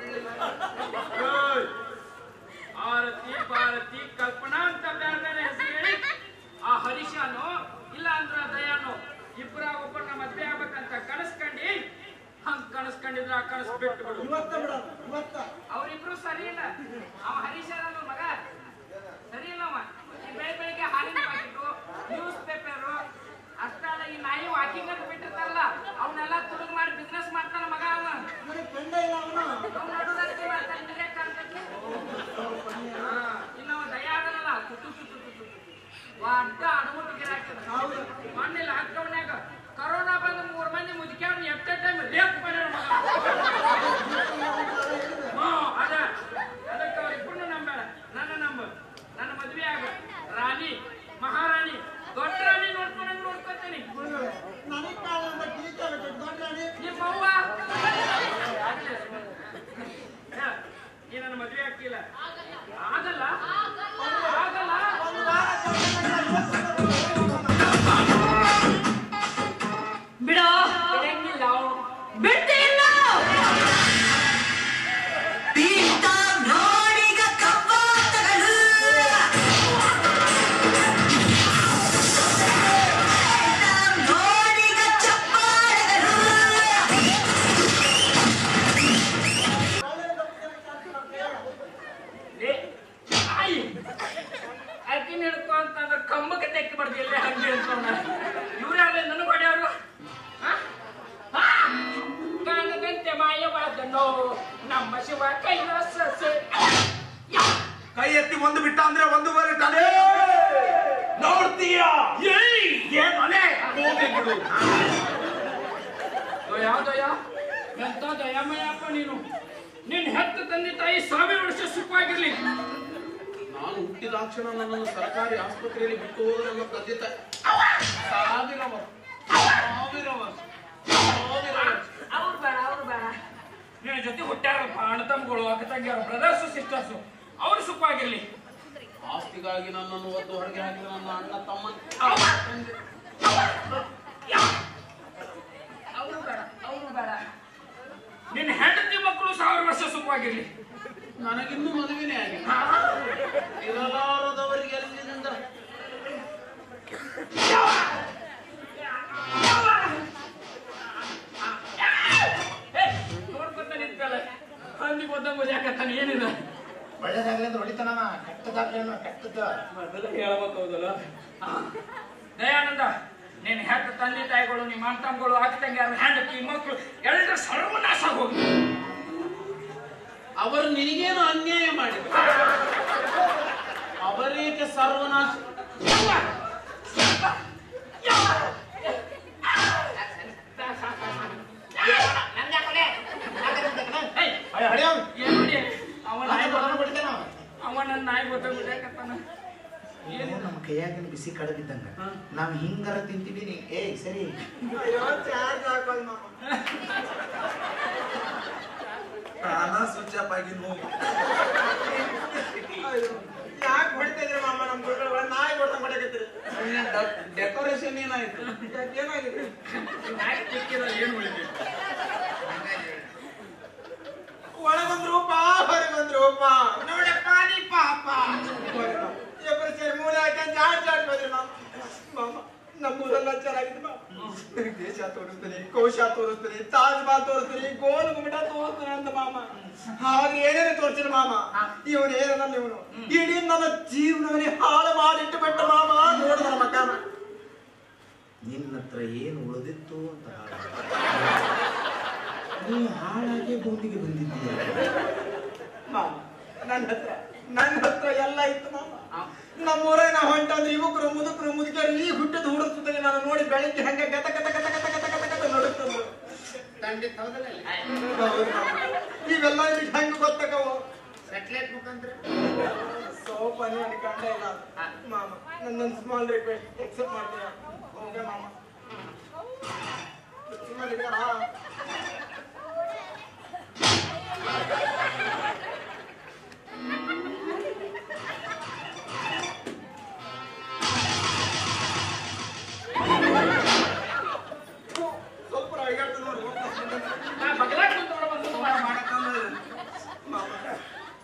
ಏಯ್! ಆರತಿ ಭಾರತಿ ಕಲ್ಪನಾ ಅಂತ ಬೇರೆ ಬೇರೆ ಹೆಸರು ಹೇಳಿ ಆ ಹರೀಶಾನು ಇಲ್ಲ ಅಂದ್ರ ದಯಾನು ಇಬ್ಬರಾಗ ಒಬ್ಬರನ್ನ ಮದ್ವೆ ಆಗ್ಬೇಕಂತ ಕನಸ್ಕಂಡಿ ಹಂಗ್ ಕನಸ್ಕೊಂಡಿದ್ರ ಆ ಕನಸು ಬಿಟ್ಟು ಬಿಡು ಇವತ್ತ ಬಿಡ ಇವತ್ತ ಅವ್ರಿಬ್ರು ಸರಿ ಇಲ್ಲ ಅವ ಹರೀಶ ನನ್ನ ಮಗ ಸರಿ ಇಲ್ಲ ಅವ ಈ ಬೆಳಿ ಬೆಳಿಗ್ಗೆ ಹಾಲಿನ ಪ್ಯಾಕೆಟು ನ್ಯೂಸ್ ಪೇಪರು ಅಷ್ಟಲ್ಲ ಈ ನಾಯಿ ವಾಕಿಂಗ್ ಅಂತ ಬಿಟ್ಟಿರ್ತಾರಲ್ಲ ಅವನ್ನೆಲ್ಲ ತುಡುಗ್ ಮಾಡಿ ಬಿಸ್ನೆಸ್ ಮಾಡ್ತಾನ ಮಗ ಅವ ನನಗೆ ಕಂಡ ಇಲ್ಲ ಅವನು ಅವ್ನ್ ನಡುಗಟ್ಟಿ ಮಾಡ್ತಾನೆ, ನಿನಗೆ ಕಾಣ್ತೈತಿ? ಹಾ, ಇನ್ನು ಅವ ದಯ ಆಗಲ್ಲ ತುತ್ತು ತುತ್ತು ತುತ್ತು ಅಡ್ಡ ಅಡಮುಟ್ಟು ಗಿರಾಕಿ ಹೌದು ಮೊನ್ನೆ ಲಾಕ್ಡೌನ್ಯಾಗ ಕರೋನಾ ಬಂದ ಮೂರ್ ಮಂದಿ ಮುದುಕ್ಯಾವ್ನ ಎಷ್ಟೇ ಟೈಮ್ ರೇಪ್ ಮಾಡ್ಯಾರ ಮಗ ಹ್ಞೂ ಅದ ಅದಕ್ಕೆ ಅವ್ರಿಬ್ಬರನ್ನು ನಂಬೇಡ ನನ್ನ ನಂಬ ನನ್ನ ಮದ್ವೆ ಆಗ ರಾಣಿ ಮಹಾರಾಣಿ ದೊಡ್ಡ ರಾಣಿ ನೋಡ್ಕೊಂಡಂಗ್ ನೋಡ್ಕೊತೀನಿ ಗುಳುಗಳೇ ನನಗೆ ಕಾಣ ಅಂತ ಟೀಚರ್ ಆಗಬೇಕು ದೊಡ್ಡ ರಾಣಿ ನಿಮ್ಮ ಅವ್ವ ಹೇಳ, ನೀ ನನ್ನ ಮದ್ವೆ ಆಗ್ತಿಲ್ಲ ಆಗಲ್ಲ ಆಗಲ್ಲ ಒಂದು ವಾರ ಬಿಡೋ ಬಿಡಂಗಿಲ್ಲ ಅವ್ನು. ಬಿಡ್ತಿಲ್ಲ ಪೀಠ ನೋಡಿಗ ಕವಾಟಗಳು ಪೀಠ ನೋಡಿಗ ಚಪ್ಪಾಳೆಗಳು ಏ, ಆಯ್. ಆಕಿನ ಹಿಡ್ಕೊ ಅಂತಂದ್ರೆ ಕಂಬಕ್ಕೆ ತೆಕ್ಕಿ ಬರ್ದಿ ಎಲ್ಲೇ ಹಂಗೆ ಅಂತವ್ನ ಇವ್ರು ಯಾರೇ ನನಗೆ ಹೊಡೆಯವರು ಕಾಣದಂತೆ ಮಾಯವಾದನು ನಮ್ಮ ಶಿವ ಕೈಲಾಸ ಕೈ ಎತ್ತಿ ಒಂದು ಬಿಟ್ಟ ಅಂದ್ರೆ ಒಂದು ಬರೀ ತಲೆ ನೋಡ್ತೀಯ ಏನ್ ಅಲೆ ಹೋಗಿ ಬಿಡು ದಯಾ ದಯಾ ಎಂತ ದಯಾಮಯಪ್ಪ ನೀನು ನಿನ್ ಹೆತ್ತ ತಂದೆ ತಾಯಿ ಸಾವಿರ ವರ್ಷ ಸುಖವಾಗಿರ್ಲಿ ನಾನು ಹುಟ್ಟಿದಾಕ್ಷಣ ನನ್ನನ್ನು ಸರ್ಕಾರಿ ಆಸ್ಪತ್ರೆಯಲ್ಲಿ ಬಿಟ್ಟು ಹೋದ್ರೆ ನನ್ನ ತಂದೆ ತಾಯಿ ಸಾವಿರ ವರ್ಷ ಸಾವಿರ ವರ್ಷ ಸಾವಿರ ವರ್ಷ ಅವ್ರು ಬೇಡ ಅವ್ರು ಬೇಡ ನಿನ್ನ ಜೊತೆ ಹುಟ್ಟ್ಯಾರಪ್ಪ ಅಣ್ಣ ತಮ್ಮಗಳು ಅಕ್ಕ ತಂಗಿಯರು ಬ್ರದರ್ಸು ಸಿಸ್ಟರ್ಸು ಅವ್ರು ಸುಖವಾಗಿರ್ಲಿ ಆಸ್ತಿಗಾಗಿ ನನ್ನನ್ನು ಒದ್ದು ಹೊರಗೆ ಹಾಕಿದ ನನ್ನ ಅಣ್ಣ ತಮ್ಮನ ಅವ್ರು ಬೇಡ ಅವ್ರು ಬೇಡ ನಿನ್ನ ಹೆಂಡತಿ ಮಕ್ಕಳು ಸಾವಿರ ವರ್ಷ ಸುಖವಾಗಿರ್ಲಿ ನನಗಿನ್ನೂ ಮದುವೆನೇ ಆಗಿಲ್ಲ ಇರಲಾರದವರಿಗೆ ಎಲ್ಲಿಂದ ಏ, ನೋಡ್ಕೊತ ನಿಂತಲ್ಲ ಹಂದಿ ಗೊತ್ತ ಮುಜಾಕತ್ತಾನ ಏನಿದೆ ಒಳ್ಳೇದಾಗ್ಲಿ ಅಂದ್ರೆ ಹೊಡಿತಾನವ ಕೆಟ್ಟದಾಗ್ಲಿ ಅನ್ನೋ ಕೆಟ್ಟದ ಅದೆಲ್ಲ ಹೇಳ್ಬೇಕು ಹೌದಲ್ಲ ಹಾ. ದಯಾನಂದ ನಿನ್ನ ಹೆತ್ತ ತಂದೆ ತಾಯಿಗಳು ನಿಮ್ಮ ಅಣ್ಣ ತಮ್ಮಗಳು ಅಕ್ಕ ತಂಗಿಯರು ಹೆಂಡತಿ ಮಕ್ಕಳು ಎಲ್ಲರೂ ಸರ್ವನಾಶ ಹೋಗಿ ಅವರು ನಿನಗೇನು ಅನ್ಯಾಯ ಮಾಡಿದ್ರು ಅವರೇಕೆ ಸರ್ವನಾಶ ಏಯ್, ಹಡಿಯವ್ ಏನ್ ಮಾಡಿ? ಅವ ನಾಯಿ ಗೊತ್ತ- ಹೊಡಿತಾನವ ಅವ ನನ್ನ ನಾಯಿ ಗೊತ್ತ ಮುಜಾಕತ್ತಾನ ಏನು ನಮ್ಮ ಕೈಯಾಗಿನ ಬಿಸಿ ಕಡಗಿದ್ದಂಗ ನಾವ್ ಹಿಂಗಾರ ತಿಂತೀವಿ ನೀ ಏಯ್ ಸರಿ ಅಯ್ಯೋ ಚಾರ್ಜ್ ಹಾಕೋದು ಮಾಮ ಪ್ರಾಣ ಸ್ವಿಚ್ ಆಫ್ ಆಗಿ ನೋವು ಅಯ್ಯೋ ಯಾಕೆ ಹೊಡಿತಾ ಇದ್ರಿ ಮಾಮ ನಮ್ಮ ಗುಳುಗಳು ನಾಯಿ ಕೊಡ್ದಂಗ್ ಹೊಡಕತ್ತೀರಿ ಡೆಕೋರೇಷನ್ ಏನಾಯ್ತು ಯಾಕೆ ಏನಾಗಿದೆ ನಾಯಿ ತಿಕ್ಕಿದ್ರೆ ಏನು ಉಳಿಬೇಕು ಒಳಗೊಂದ್ ರೂಪ ಹೊರಗೊಂದ್ ರೂಪ ನೋಡಪ್ಪ ನೀ ಪಾಪ ಇಬ್ಬರು ಸೇರಿ ಮೂಲೆ ಹಾಕಿ ಜಾಡ್ ಜಾಡ್ ಬಂದ್ರಿ ಮಾಮ ಮಾಮ ನಮ್ಮೂರೆಲ್ಲ ಚೆನ್ನಾಗಿದೆ ಮಾಮ ನಿನಗೆ ದೇಶ ತೋರಿಸ್ತೀನಿ ಕೋಶ ತೋರಿಸ್ತೀನಿ ತಾಜ್ ಮಹಲ್ ತೋರಿಸ್ತೀನಿ ಗೋಲ್ ಗುಮ್ಮಟ ತೋರಿಸ್ತೀನಿ ಅಂತ ಮಾಮ ಹಾಗೆ ಏನೇನು ತೋರಿಸ್ತೀನಿ ಮಾಮ ಇವನು ಏನಲ್ಲ ಇವನು ಇಡೀ ನನ್ನ ಜೀವನವನ್ನೇ ಹಾಳು ಮಾಡಿಟ್ಟು ಬಿಟ್ಟ ಮಾಮ ನೋಡು ನನ್ನ ಮಕ್ಕನ ನಿನ್ನ ಹತ್ರ ಏನು ಉಳಿದಿತ್ತು ಅಂತ ನೀ ಹಾಳಾಗಿ ಭೂಮಿಗೆ ಬಂದಿದ್ದೀಯ ಮಾಮ ನನ್ನ ಹತ್ರ ನನ್ನ ಹತ್ರ ಎಲ್ಲ ಇತ್ತು ಮಾಮ ನಮ್ಮೂರಾಗ ನಾ ಹೊಂಟಂದ್ರೆ ಯುವಕರು ಮುದುಕರು ಮುದುಕಿಯರು ಈ ಹುಟ್ಟದ ಹುಡುಕ್ತಿದ್ದರೆ ನಾನು ನೋಡಿ ಬೆಳಿಗ್ಗೆ ಹಂಗೆ ಗತ ಗತ ಗತ ಗತ ಗತ ಗತ ಗತ ನಡುತ್ತಂದ್ರು ಖಂಡಿತ ಹೌದಲ್ಲ ಹೌದು ಮಾಮ. ಇವೆಲ್ಲ ನಿಮಗೆ ಹೆಂಗ್ ಗೊತ್ತಾಗವು ಸೆಟ್ಲೈಟ್ ಮುಖಾಂತರ ಸೋಪ್ ಅನ್ನೋ ಕಂಡ ಇಲ್ಲ ಮಾಮ ನನ್ನೊಂದು ಸ್ಮಾಲ್ ರಿಕ್ವೆಸ್ಟ್ ಎಕ್ಸೆಪ್ಟ್ ಮಾಡ್ತೀರಾ ಓಕೆ ಮಾಮ ಸುಮ್ಮನೆ ಇದ್ದೀರಾ?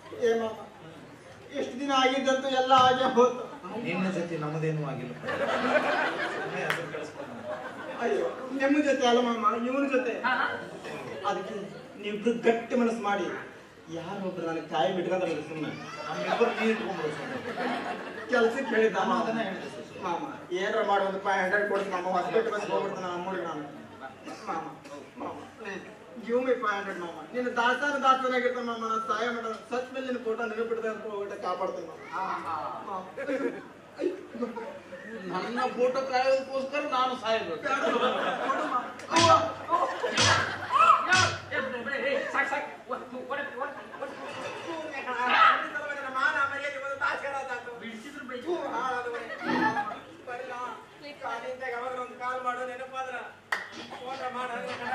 ಏ ಮಾಮ ಎಷ್ಟು ದಿನ ಆಗಿದ್ದಂತೂ ಎಲ್ಲ ಹಾಗೆ ಹೋತು ನಿನ್ನ ಜೊತೆ ನಮ್ಮದೇನೂ ಆಗಿಲ್ಲ ಸುಮ್ನೆ ಹೆಸರು ಕೆಡಿಸ್ಕೊಂಡು ಅಯ್ಯೋ ನಿಮ್ಮ ಜೊತೆ ಅಲ್ಲ ಮಾಮ ಇವನ ಜೊತೆ ಹಾ, ಹಾ. ಅದಕ್ಕೆ ನೀವಿಬ್ರು ಗಟ್ಟಿ ಮನಸ್ಸು ಮಾಡಿ ಯಾರೊಬ್ರು ನನಗೆ ಕಾಯಿ ಬಿಟ್ಕೊಂಡ್ರೆ ಸುಮ್ಮನೆ ನಮ್ಮಿಬ್ಬರು ನೀರು ಇಟ್ಕೊಂಡ್ಬಿಡು ಸುಮ್ಮನೆ ಕೆಲ್ಸಕ್ಕೆ ಹೇಳಿದ್ದ ನಾನು ಮಾಮ ಅದನ್ನ ಹೇಳಿದೆ ಸುಶೀಲ. ಮಾಮ ಏನಾರ ಮಾಡಿ ಒಂದು ಫೈವ್ ಹಂಡ್ರೆಡ್ ಕೊಡ್ತೀನಿ ಮಾಮ ಹಾಸ್ಪಿಟಲ್ ಬಸ್ ಹೋಗ್ಬಿಡ್ತಾನೆ ನಮ್ಮ ಊರಿಗೆ ನಾನು ಮಾಮ ಮಾಮ ಗಿವ್ ಮಿ ಫೈವ್ ಹಂಡ್ರೆಡ್ ಮಾಮ ನಿನ್ನ ದಾಸಾನ ದಾಸನಾಗಿರ್ತಾನೆ ಮಾಮ ನಾನು ಸಹಾಯ ಮಾಡೋದು ಸಚ್ ಮೇಲೆ ನಿನ್ನ ಫೋಟೋ ನೆನಪಿಡ್ದೆ ಅಂತ ಹೋಗ್ಬಿಟ್ಟು ಕಾಪಾಡ್ತೀನಿ ಮಾಮ ಮಾಮ. ಅಯ್ಯೋ. ನನ್ನ ಫೋಟೋ ಕಾಯೋದಕ್ಕೋಸ್ಕರ ನಾನು ಸಾಯಬೇಕು ಬೇಡ ಮಾಮ. ಕೊಡು ಮಾಮ. ಅವ್ವ. ಯೋ, ಏ, ಬಿಡು, ಬಿಡು, ಏ, ಸಾಕ್ ಸಾಕ್ ಒ- ಒಡೆ, ಒಡೆ, ಒಡೆ. ಬಿಡ್ಸಿದ್ರು ಬೈದ್ರು. ಕಾಲ್ ಮಾಡೋ ನೆನಪಾದ್ರ ಫೋನ್ ಮಾಡ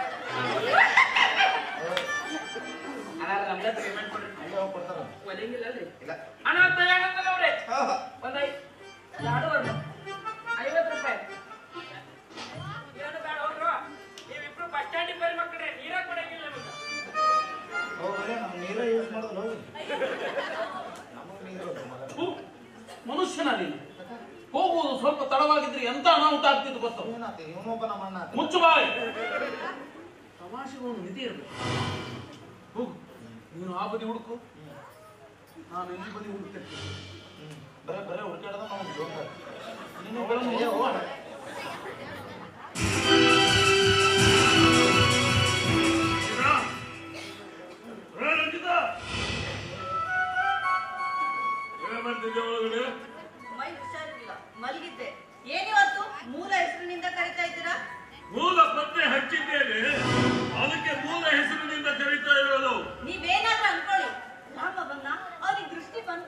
ಅಣ್ಣ, ನಮ್ಗೆ payment ಕೊಡ್ರಿ. ಹಂಗೆ ಹೋಗ್ ಕೊಡ್ತಾರ ಒಲೆಂಗಿಲ್ಲ ಅಲ್ರಿ? ಇಲ್ಲ ಅಣ್ಣ, ತಗೊಂಡಲ್ಲ ಅವ್ರೆ. ಹಾ, ಹಾ. ಒಂದ್ ಐ- ಎರಡು ಒಂದು. ಐವತ್ತು ರೂಪಾಯಿ ಏನು ಬೇಡ ಹೋಗ್ರು. ನೀವಿಬ್ರು ಬಸ್ ಸ್ಟ್ಯಾಂಡಿಗೆ ಬರ್ರಿ ಮಕ್ಕಳೇ ನೀರ ಕೊಡಂಗಿಲ್ಲ ನಮ್ಗೆ ಹೋಗ್ರಿ ನಾವು ನೀರ ಯೂಸ್ ಮಾಡೋದು ಹೋಗಿ ನಮಗೆ ನೀರು ಅದು ಮಗ. ಹೂ, ಮನುಷ್ಯನ ನೀನು ಹೋಗುವುದು ಸ್ವಲ್ಪ ತಡವಾಗಿದ್ರೆ ಎಂತ ಅನಾಹುತ ಆಗ್ತಿತ್ತು ಗೊತ್ತ ಇವನಾತ ಇವನೊಬ್ಬ ನಮ್ಮ ಅಣ್ಣ ಆತ. ಮುಚ್ಚು ಬಾಯ್ ತಮಾಷೆಗೆ ಒಂದು ನಿಧಿ ಇರಬೇಕು ಹೋಗು ನೀನು ಆ ಬದಿ ಹುಡುಕು ನಾನು ಈ ಬದಿ ಹುಡುಕ್ತಿರ್ತೀನಿ ಹ್ಮ್. ಬರೇ ಬರೇ ಹುಡುಕಾಡದ ನಮಗೆ ಜೋಗ ನೀನು ಒಳಗೆ ಏ, ಹೋಗು. ಹೋಗೋಣ. ಮೈ ಹುಷಾರಿಲ್ಲ ಮಲಗಿದ್ದೆ ಏನಿವತ್ತು ಮೂಲ ಹೆಸರಿನಿಂದ ಕರಿತಾ ಇದ್ದೀರಾ ಮೂಲ ಪತ್ತೆ ಹಚ್ಚಿದ್ದೇನೆ ಅದಕ್ಕೆ ಮೂಲ ಹೆಸರಿನಿಂದ ಕರೀತಾ ಇರೋದು ನೀವೇನಾದ್ರೂ ಅನ್ಕೊಳ್ಳಿ ರಾಮ ಬಂದ ಅವ್ರಿಗೆ ದೃಷ್ಟಿ ಬಂತ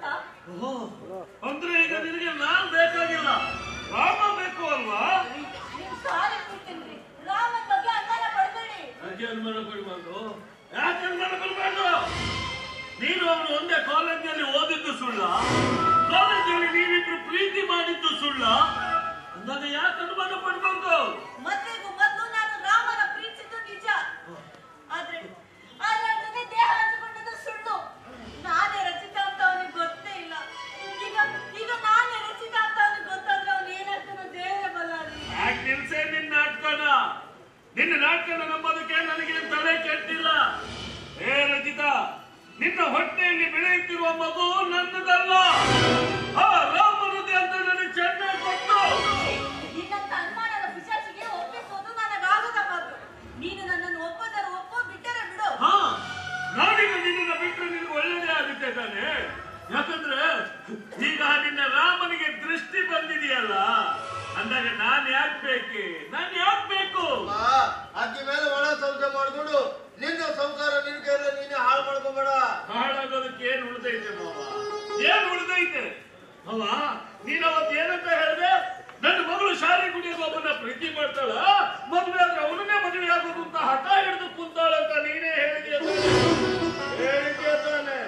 ಅಂದ್ರೆ ಈಗ ನಿನಗೆ ನಾನ್ ಬೇಕಾಗಿಲ್ಲ ರಾಮ ಬೇಕು ಅಲ್ವಾ ನಿಮ್ ಸಾರಿ ಕೊಡ್ತೀನಿ ರಾಮನ್ ಬಗ್ಗೆ ಅನುಮಾನ ಪಡ್ಬೇಡಿ ಯಾಕೆ ಅನುಮಾನ ಕೊಡಬಾರ್ದು ಯಾಕೆ ಅನುಮಾನ ಕೊಡಬಾರ್ದು ನೀನು ಅವನು ಒಂದೇ ಕಾಲೇಜಿನಲ್ಲಿ ಓದಿದ್ದು ಸುಳ್ಳ ಕಾಲೇಜಲ್ಲಿ ನೀವಿಬ್ರು ಪ್ರೀತಿ ಮಾಡಿದ್ದು ಸುಳ್ಳ ಅಂದಾಗ ಯಾಕೆ ಅನುಮಾನ ಪಡ್ಬಾರ್ದು ಮದ್ವೆಗೂ ಮೊದಲು ನಾನು ರಾಮನ ಪ್ರೀತಿಸಿದ್ದು ನಿಜ ಆದ್ರೆ ಆದ್ರೆ ನನ್ನ ದೇಹ ಹಂಚಿಕೊಂಡದ್ದು ಸುಳ್ಳು ನಾನೇ ರಚಿತ ಅಂತ ಅವನಿಗೆ ಗೊತ್ತೇ ಇಲ್ಲ ಈಗ ಈಗ ನಾನೇ ರಚಿತ ಅಂತ ಅವನಿಗೆ ಗೊತ್ತಾದ್ರೆ ಅವನು ಏನಾಗ್ತಾನೋ ದೇವರೇ ಬಲ್ಲಾರಿ ಯಾಕೆ ನಿಲ್ಸೆ ನಿನ್ನ ನಾಟಕನ ನಿನ್ನ ನಾಟಕನ ನಂಬೋದಕ್ಕೆ ನನಗೆ ತಲೆ ಕೆಟ್ಟಿಲ್ಲ ಏ ರಚಿತಾ ನಿನ್ನ ಹೊಟ್ಟೆಯಲ್ಲಿ ಬೆಳೆಯುತ್ತಿರುವ ಮಗು ನನ್ನದಲ್ಲ ಆ ರಾಮನದೇ ಅಂತ ನನಗೆ ಚೆನ್ನಾಗಿ ಗೊತ್ತು ನಿನ್ನಂತ ಅನುಮಾನದ ಪಿಶಾಚಿಗೆ ಒಪ್ಪಿಸೋದು ನನಗಾಗದ ಮಾತು ನೀನು ನನ್ನನ್ನು ಒಪ್ಪದರೆ ಒಪ್ಪು ಬಿಟ್ಟರೆ ಬಿಡು ಹಾ ನಾನೀಗ ನಿನ್ನ ಬಿಟ್ಟರೆ ನಿನಗೆ ಒಳ್ಳೇದೇ ಆಗುತ್ತೆ ತಾನೆ ಯಾಕಂದ್ರೆ ಈಗ ನಿನ್ನ ರಾಮನಿಗೆ ದೃಷ್ಟಿ ಬಂದಿದೆಯಲ್ಲ ಅಂದಾಗ ನಾನ್ ಯಾಕೆ ಬೇಕೆ ನಾನ್ ಯಾಕೆ ಬೇಕು ಅಕ್ಕಿ ಮೇಲೆ ಒಳ ಸಂಸಾರ ಮಾಡ್ಕೊಂಡು ನಿನ್ನ ಸಂಸಾರ ನಿನ್ ಕೈಯಲ್ಲಿ ನೀನೇ ಹಾಳು ಮಾಡ್ಕೊಬೇಡ ಹಾಳಾಗೋದಕ್ಕೆ ಏನ್ ಉಳಿದೈತೆ ಮಾವ ಏನ್ ಉಳಿದೈತೆ ಅವ ನೀನ್ ಅವತ್ ಏನಂತ ಹೇಳಿದೆ ನನ್ನ ಮಗಳು ಶಾಲೆ ಕುಡಿಯೋದು ಒಬ್ಬನ ಪ್ರೀತಿ ಮಾಡ್ತಾಳ ಮದ್ವೆ ಆದ್ರೆ ಅವನನ್ನೇ ಮದುವೆ ಆಗೋದು ಅಂತ ಹಠ ಹಿಡಿದು ಕುಂತಾಳಂತ ನೀನೇ ಹೇಳಿದ್ಯ ಹೇಳಿದ್ಯ ತಾನೆ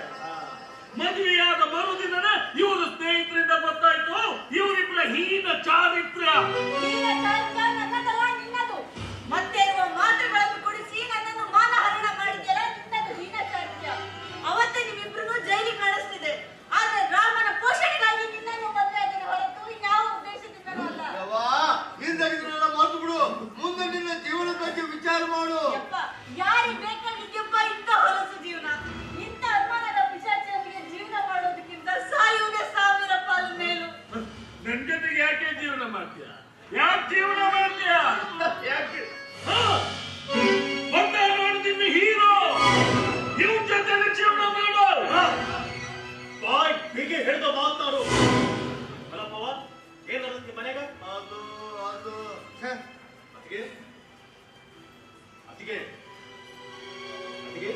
ಮದುವೆಯಾದ ಮರುದಿನನೇ ಇವರು ಸ್ನೇಹಿತರಿಂದ ಗೊತ್ತಾಯ್ತು ಇವರಿಬ್ಬರ ಹೀನ ಚಾರಿತ್ರ್ಯ ನೀನ ಚಾರಿತ್ರ್ಯ ನನ್ನದಲ್ಲ ನಿನ್ನದು ಮತ್ತೆ ಇರುವ ಮಾತುಗಳನ್ನು ಕುಡಿಸಿ ನನ್ನನ್ನು ಮಾನಹರಣ ಮಾಡಿದ್ಯಲ್ಲ ನಿನ್ನದು ಹೀನ ಚಾರಿತ್ರ್ಯ ಅವತ್ತೇ ನಿಮ್ಮಿಬ್ರು ಜೈಲಿಗೆ ಕಳಿಸ್ತಿದೆ ಆದ್ರೆ ರಾಮನ ಪೋಷಣೆಗಾಗಿ ನಿನ್ನನ್ನು ಮದುವೆ ಆಗಿನ ಹೊರತು ಇನ್ಯಾವ ಉದ್ದೇಶದಿಂದಲೂ ಅಲ್ಲ ಯವ್ವಾ ಹಿಂದಾಗಿದ್ರೆಲ್ಲ ಮರ್ತು ಬಿಡು ಮುಂದೆ ನಿನ್ನ ಜೀವನದ ಬಗ್ಗೆ ವಿಚಾರ ಮಾಡು ಯಪ್ಪ ಯಾರಿಗೆ ಬೇಕಾಗಿದ್ಯಪ್ಪ ಇಂಥ ಹೊಲಸು ಜೀವನ ಇಂಥ ಅನುಮಾನದ ಪಿಶಾಚಿಯೊಂದಿಗೆ ಜೀವನ ಮಾಡೋದಕ್ಕಿಂತ ಸಾಯುವುದೇ ಸಾವಿರ ಪಾಲು ಮೇಲು ನನ್ ಜೊತೆಗೆ ಯಾಕೆ ಜೀವನ ಮಾಡ್ತೀಯ ಯಾಕೆ ಜೀವನ ಮಾಡ್ತೀಯ ಯಾಕೆ ಹಾ? ಬಂದ ನೋಡು ನಿನ್ನ ಹೀರೋ ಇವನ್ ಜೊತೆ ಜೀವನ ಮಾಡು ಬಾಯ್ ಹೀಗೆ ಹೇಳ್ದ ಮಾತಾಡು ಅಲ್ಲಪ್ಪವ ಏನ್ ನಡೆದಕ್ಕೆ ಮನೆಗ ಅದು ಅದು ಛೆ, ಅತಿಗೆ ಅತಿಗೆ ಅತಿಗೆ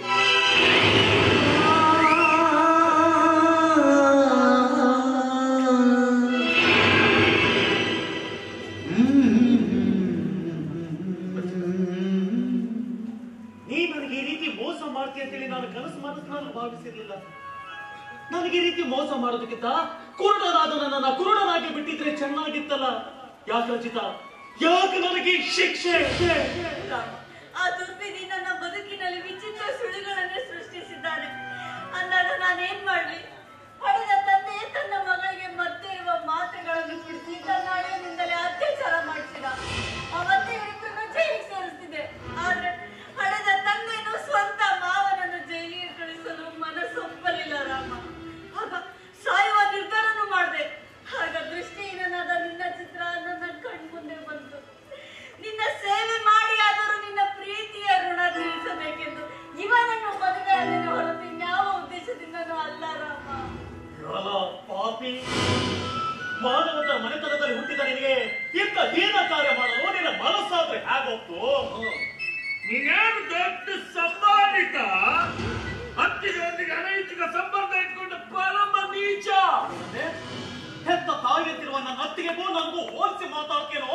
ನೀ ನನಗೆ ಈ ರೀತಿ ಮೋಸ ಮಾಡ್ತೀಯ ಅಂತೇಳಿ ನಾನು ಕನಸು ಮನಸ್ಸಿನಲ್ಲಿ ಭಾವಿಸಿರ್ಲಿಲ್ಲ ನನಗೆ ಈ ರೀತಿ ಮೋಸ ಮಾಡೋದಕ್ಕಿಂತ ಕುರುಡನಾದ ನನ್ನನ್ನ ಕುರುಡನಾಗಿ ಬಿಟ್ಟಿದ್ರೆ ಚೆನ್ನಾಗಿತ್ತಲ್ಲ ಯಾಕೆ ರಚಿತ ಯಾಕೆ ನನಗೆ ಈ ಶಿಕ್ಷೆ ರಾಮ, ಆ ದುರ್ವಿಧಿ ನನ್ನ ಬದುಕಿನಲ್ಲಿ ವಿಚಿತ್ರ ಸುಳಿಗಳನ್ನೇ ಸೃಷ್ಟಿಸಿದ್ದಾನೆ ಅಂದಾಗ ನಾನೇ ಏನ್ ಮಾಡ್ಲಿ ಹಳೆದ ತಂದೆ ತನ್ನ ಮಗಳಿಗೆ ಮತ್ತೆ ಇರುವ ಮಾತ್ರೆಗಳನ್ನು ಕುಡಿಸಿ ತನ್ನ ಹಳೆಯನಿಂದಲೇ ಅತ್ಯಾಚಾರ ಮಾಡಿಸಿದ ಅವತ್ತೇ ಇವರಿಬ್ಬರನ್ನು ಜೈಲಿಗೆ ಸೇರಿಸ್ತಿದೆ ಆದ್ರೆ ಹಳೆದ ತಂದೆಯನ್ನು ಸ್ವಂತ ಮಾವನನ್ನು ಜೈಲಿಗೆ ಕಳಿಸಲು ಮನಸ್ಸೊಪ್ಪಲಿಲ್ಲ ರಾಮ ಆಗ ಸಾಯುವ ನಿರ್ಧಾರನೂ ಮಾಡಿದೆ ಆಗ ದೃಷ್ಟಿಹೀನನಾದ ನಿನ್ನ ಚಿತ್ರ ನನ್ನ ಕಣ್ಮುಂದೆ ಬಂತು ನಿನ್ನ ಸೇವೆ ಮಾಡಿ ಆದರೂ ನಿನ್ನ ಪ್ರೀತಿಯ ಋಣ ತೀರಿಸಬೇಕೆಂದು ಇವನನ್ನು ಮದುವೆ ಆದ ಹೊರತು ಇನ್ಯಾವ ಉದ್ದೇಶದಿಂದನೂ ಅಲ್ಲ ರಾಮ ಅಲ್ಲ ಪಾಪಿ ಮಾನವನ ಮನೆತನದಲ್ಲಿ ಹುಟ್ಟಿದ ನಿನಗೆ ಇಂಥ ಹೀನ ಕಾರ್ಯ ಮಾಡಲು ನಿನ್ನ ಮನಸ್ಸಾದ್ರೆ ಹೇಗೋಗ್ತು ನೀನೇನು ದೊಡ್ಡ ಸಂಬಂಧಿತ ಹತ್ತಿರೊಂದಿಗೆ ಅನೈತಿಕ ಸಂಬಂಧ ಇಟ್ಕೊಂಡು ಪರಮ ನೀಚ ಅಂದ್ರೆ, ಹೆತ್ತ ತಾಯಿಯಂತಿರುವ ನನ್ನ ಅತ್ತಿಗೆಗೂ ನನಗೂ ಹೋಲಿಸಿ ಮಾತಾಡ್ತೇನೋ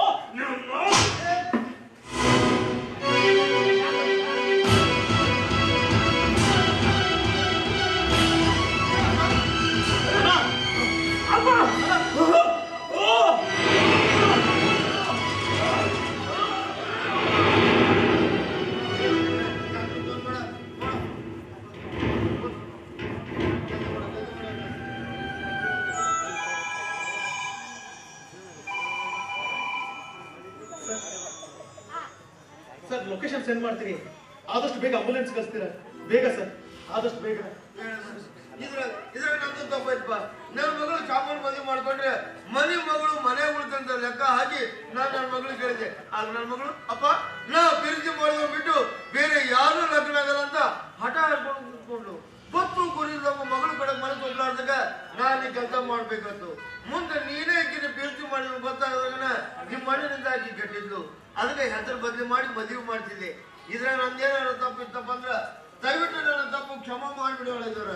ಸರ್ ಲೊಕೇಶನ್ ಸೆಂಡ್ ಮಾಡ್ತೀನಿ ಆದಷ್ಟು ಬೇಗ ಆಂಬುಲೆನ್ಸ್ ಕಳಿಸ್ತೀರಾ ಬೇಗ ಸರ್ ಆದಷ್ಟು ಬೇಗ ಇದ್ರ ಇದ್ರಾಗ ನಮ್ದು ತಪ್ಪೈತಪ್ಪ ನನ್ನ ಮಗಳು ಚಾಮನ್ ಮದುವೆ ಮಾಡ್ಕೊಂಡ್ರೆ ಮನೆ ಮಗಳು ಮನೆ ಉಳ್ತಂತ ಲೆಕ್ಕ ಹಾಕಿ ನಾನ್ ನನ್ನ ಮಗಳು ಕೇಳಿದೆ ಆಗ ನನ್ನ ಮಗಳು ಅಪ್ಪ ನಾ ಪ್ರೀತಿ ಮಾಡೋದು ಬಿಟ್ಟು ಬೇರೆ ಯಾರು ಲಗ್ನ ಆಗಲ್ಲ ಅಂತ ಹಠ ಹಾಕೊಂಡು ಕೂತ್ಕೊಂಡು ಬತ್ತು ಕುರಿ ನಮ್ಮ ಮಗಳು ಕಡೆ ಮನಸ್ಸು ಒಬ್ಲಾರ್ದಾಗ ನಾನು ಈ ಕೆಲಸ ಮಾಡ್ಬೇಕಂತು ಮುಂದೆ ನೀನೇ ಈಕಿನ ಪ್ರೀತಿ ಮಾಡಿದ್ರು ಗೊತ್ತಾಗದಾಗ ನಿಮ್ಮ ಮಣ್ಣಿನಿಂದ ಆಕಿ ಕಟ್ಟಿದ್ಲು ಅದಕ್ಕೆ ಹೆಸರು ಬದಲಿ ಮಾಡಿ ಮದುವೆ ಮಾಡ್ತಿದ್ದೆ ಇದ್ರಾಗ ನಂದೇನಾದ್ರು ತಪ್ಪಿತ್ತಪ್ಪ ಅಂದ್ರ ದಯವಿಟ್ಟು ನನ್ನ ತಪ್ಪು ಕ್ಷಮ ಮಾಡಿಬಿಡಿ ಒಳಗಿದ್ರ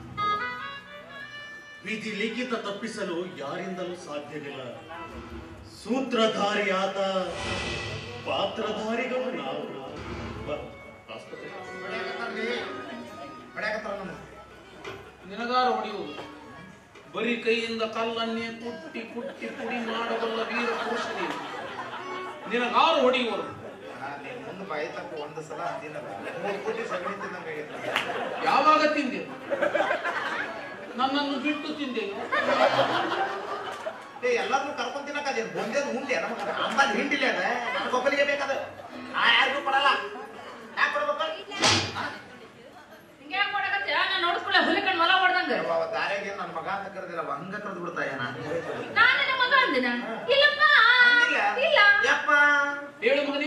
ವಿಧಿ ಲಿಖಿತ ತಪ್ಪಿಸಲು ಯಾರಿಂದಲೂ ಸಾಧ್ಯವಿಲ್ಲ ಸೂತ್ರಧಾರಿ ಆತ ಪಾತ್ರಧಾರಿಗಳು ನಾವು ಬಾ, ಆಸ್ಪತ್ರೆ. ಹೊಡ್ಯಾಕತ್ತಾರ ನಮ್ಗೆ. ನಿನಗಾರ ಹೊಡೆಯುವುದು ಬರೀ ಕೈಯಿಂದ ಕಲ್ಲನ್ನೇ ಕುಟ್ಟಿ ಕುಟ್ಟಿ ಪುಡಿ ಮಾಡಬಲ್ಲ ವೀರ ಪುರುಷ ನೀನು ನಿನಗಾರು ಹೊಡೆಯುವರು ಆ, ನೀನ್ ಮುಂದೆ ಬಾಯಿ ತಪ್ಪ ಒಂದು ಸಲ ಅಂದಿನಲ್ಲ ಮೂರು ಕೋಟಿ ಸಗಣಿ ತಿಂದಂಗಾಗೈತೆ ಯಾವಾಗ ತಿಂದೆ ನನ್ನನ್ನು ಬಿಟ್ಟು ತಿಂದೆ ಏ ಎಲ್ಲಾದ್ರೂ ಕರ್ಕೊಂಡ್ ತಿನ್ನಕ ಅದೇನು ಬಂದೇದು ಉಂಡೆ ನಮಗ ಅಂಬಲ್ ಹಿಂಡಿಲ್ಲ ಅದ ನನಗೊಬ್ಬಲಿಗೆ ಬೇಕದ ಆ ಯಾರಿಗೂ ಕೊಡಲ್ಲ ಯಾಕೆ ಕೊಡ್ಬೇಕು ಹಿಂಗೆ ಮಾಡಕತ್ತೀಯ ನಾನು ನೋಡಿಸ್ಕೊಳ್ಳೆ ಹುಲಿಕಂಡ್ ಮಲ ಹೊಡ್ದಂಗ ಅವ ದಾರ್ಯಾಗ ಏನ್ ನನ್ನ ಮಗ ಅಂತ ಕರೆದಿಲ್ಲ ಹಂಗ ಕರೆದು ಬಿಡ್ತಾ ಏನ ನಾನು ನಿಮ್ಮ ಮಗ ಅಂದಿನ ಇಲ್ಲಪ್ಪ ಇಲ್ಲ ಯಪ್ಪ ಹೇಳು ಮಗನೇ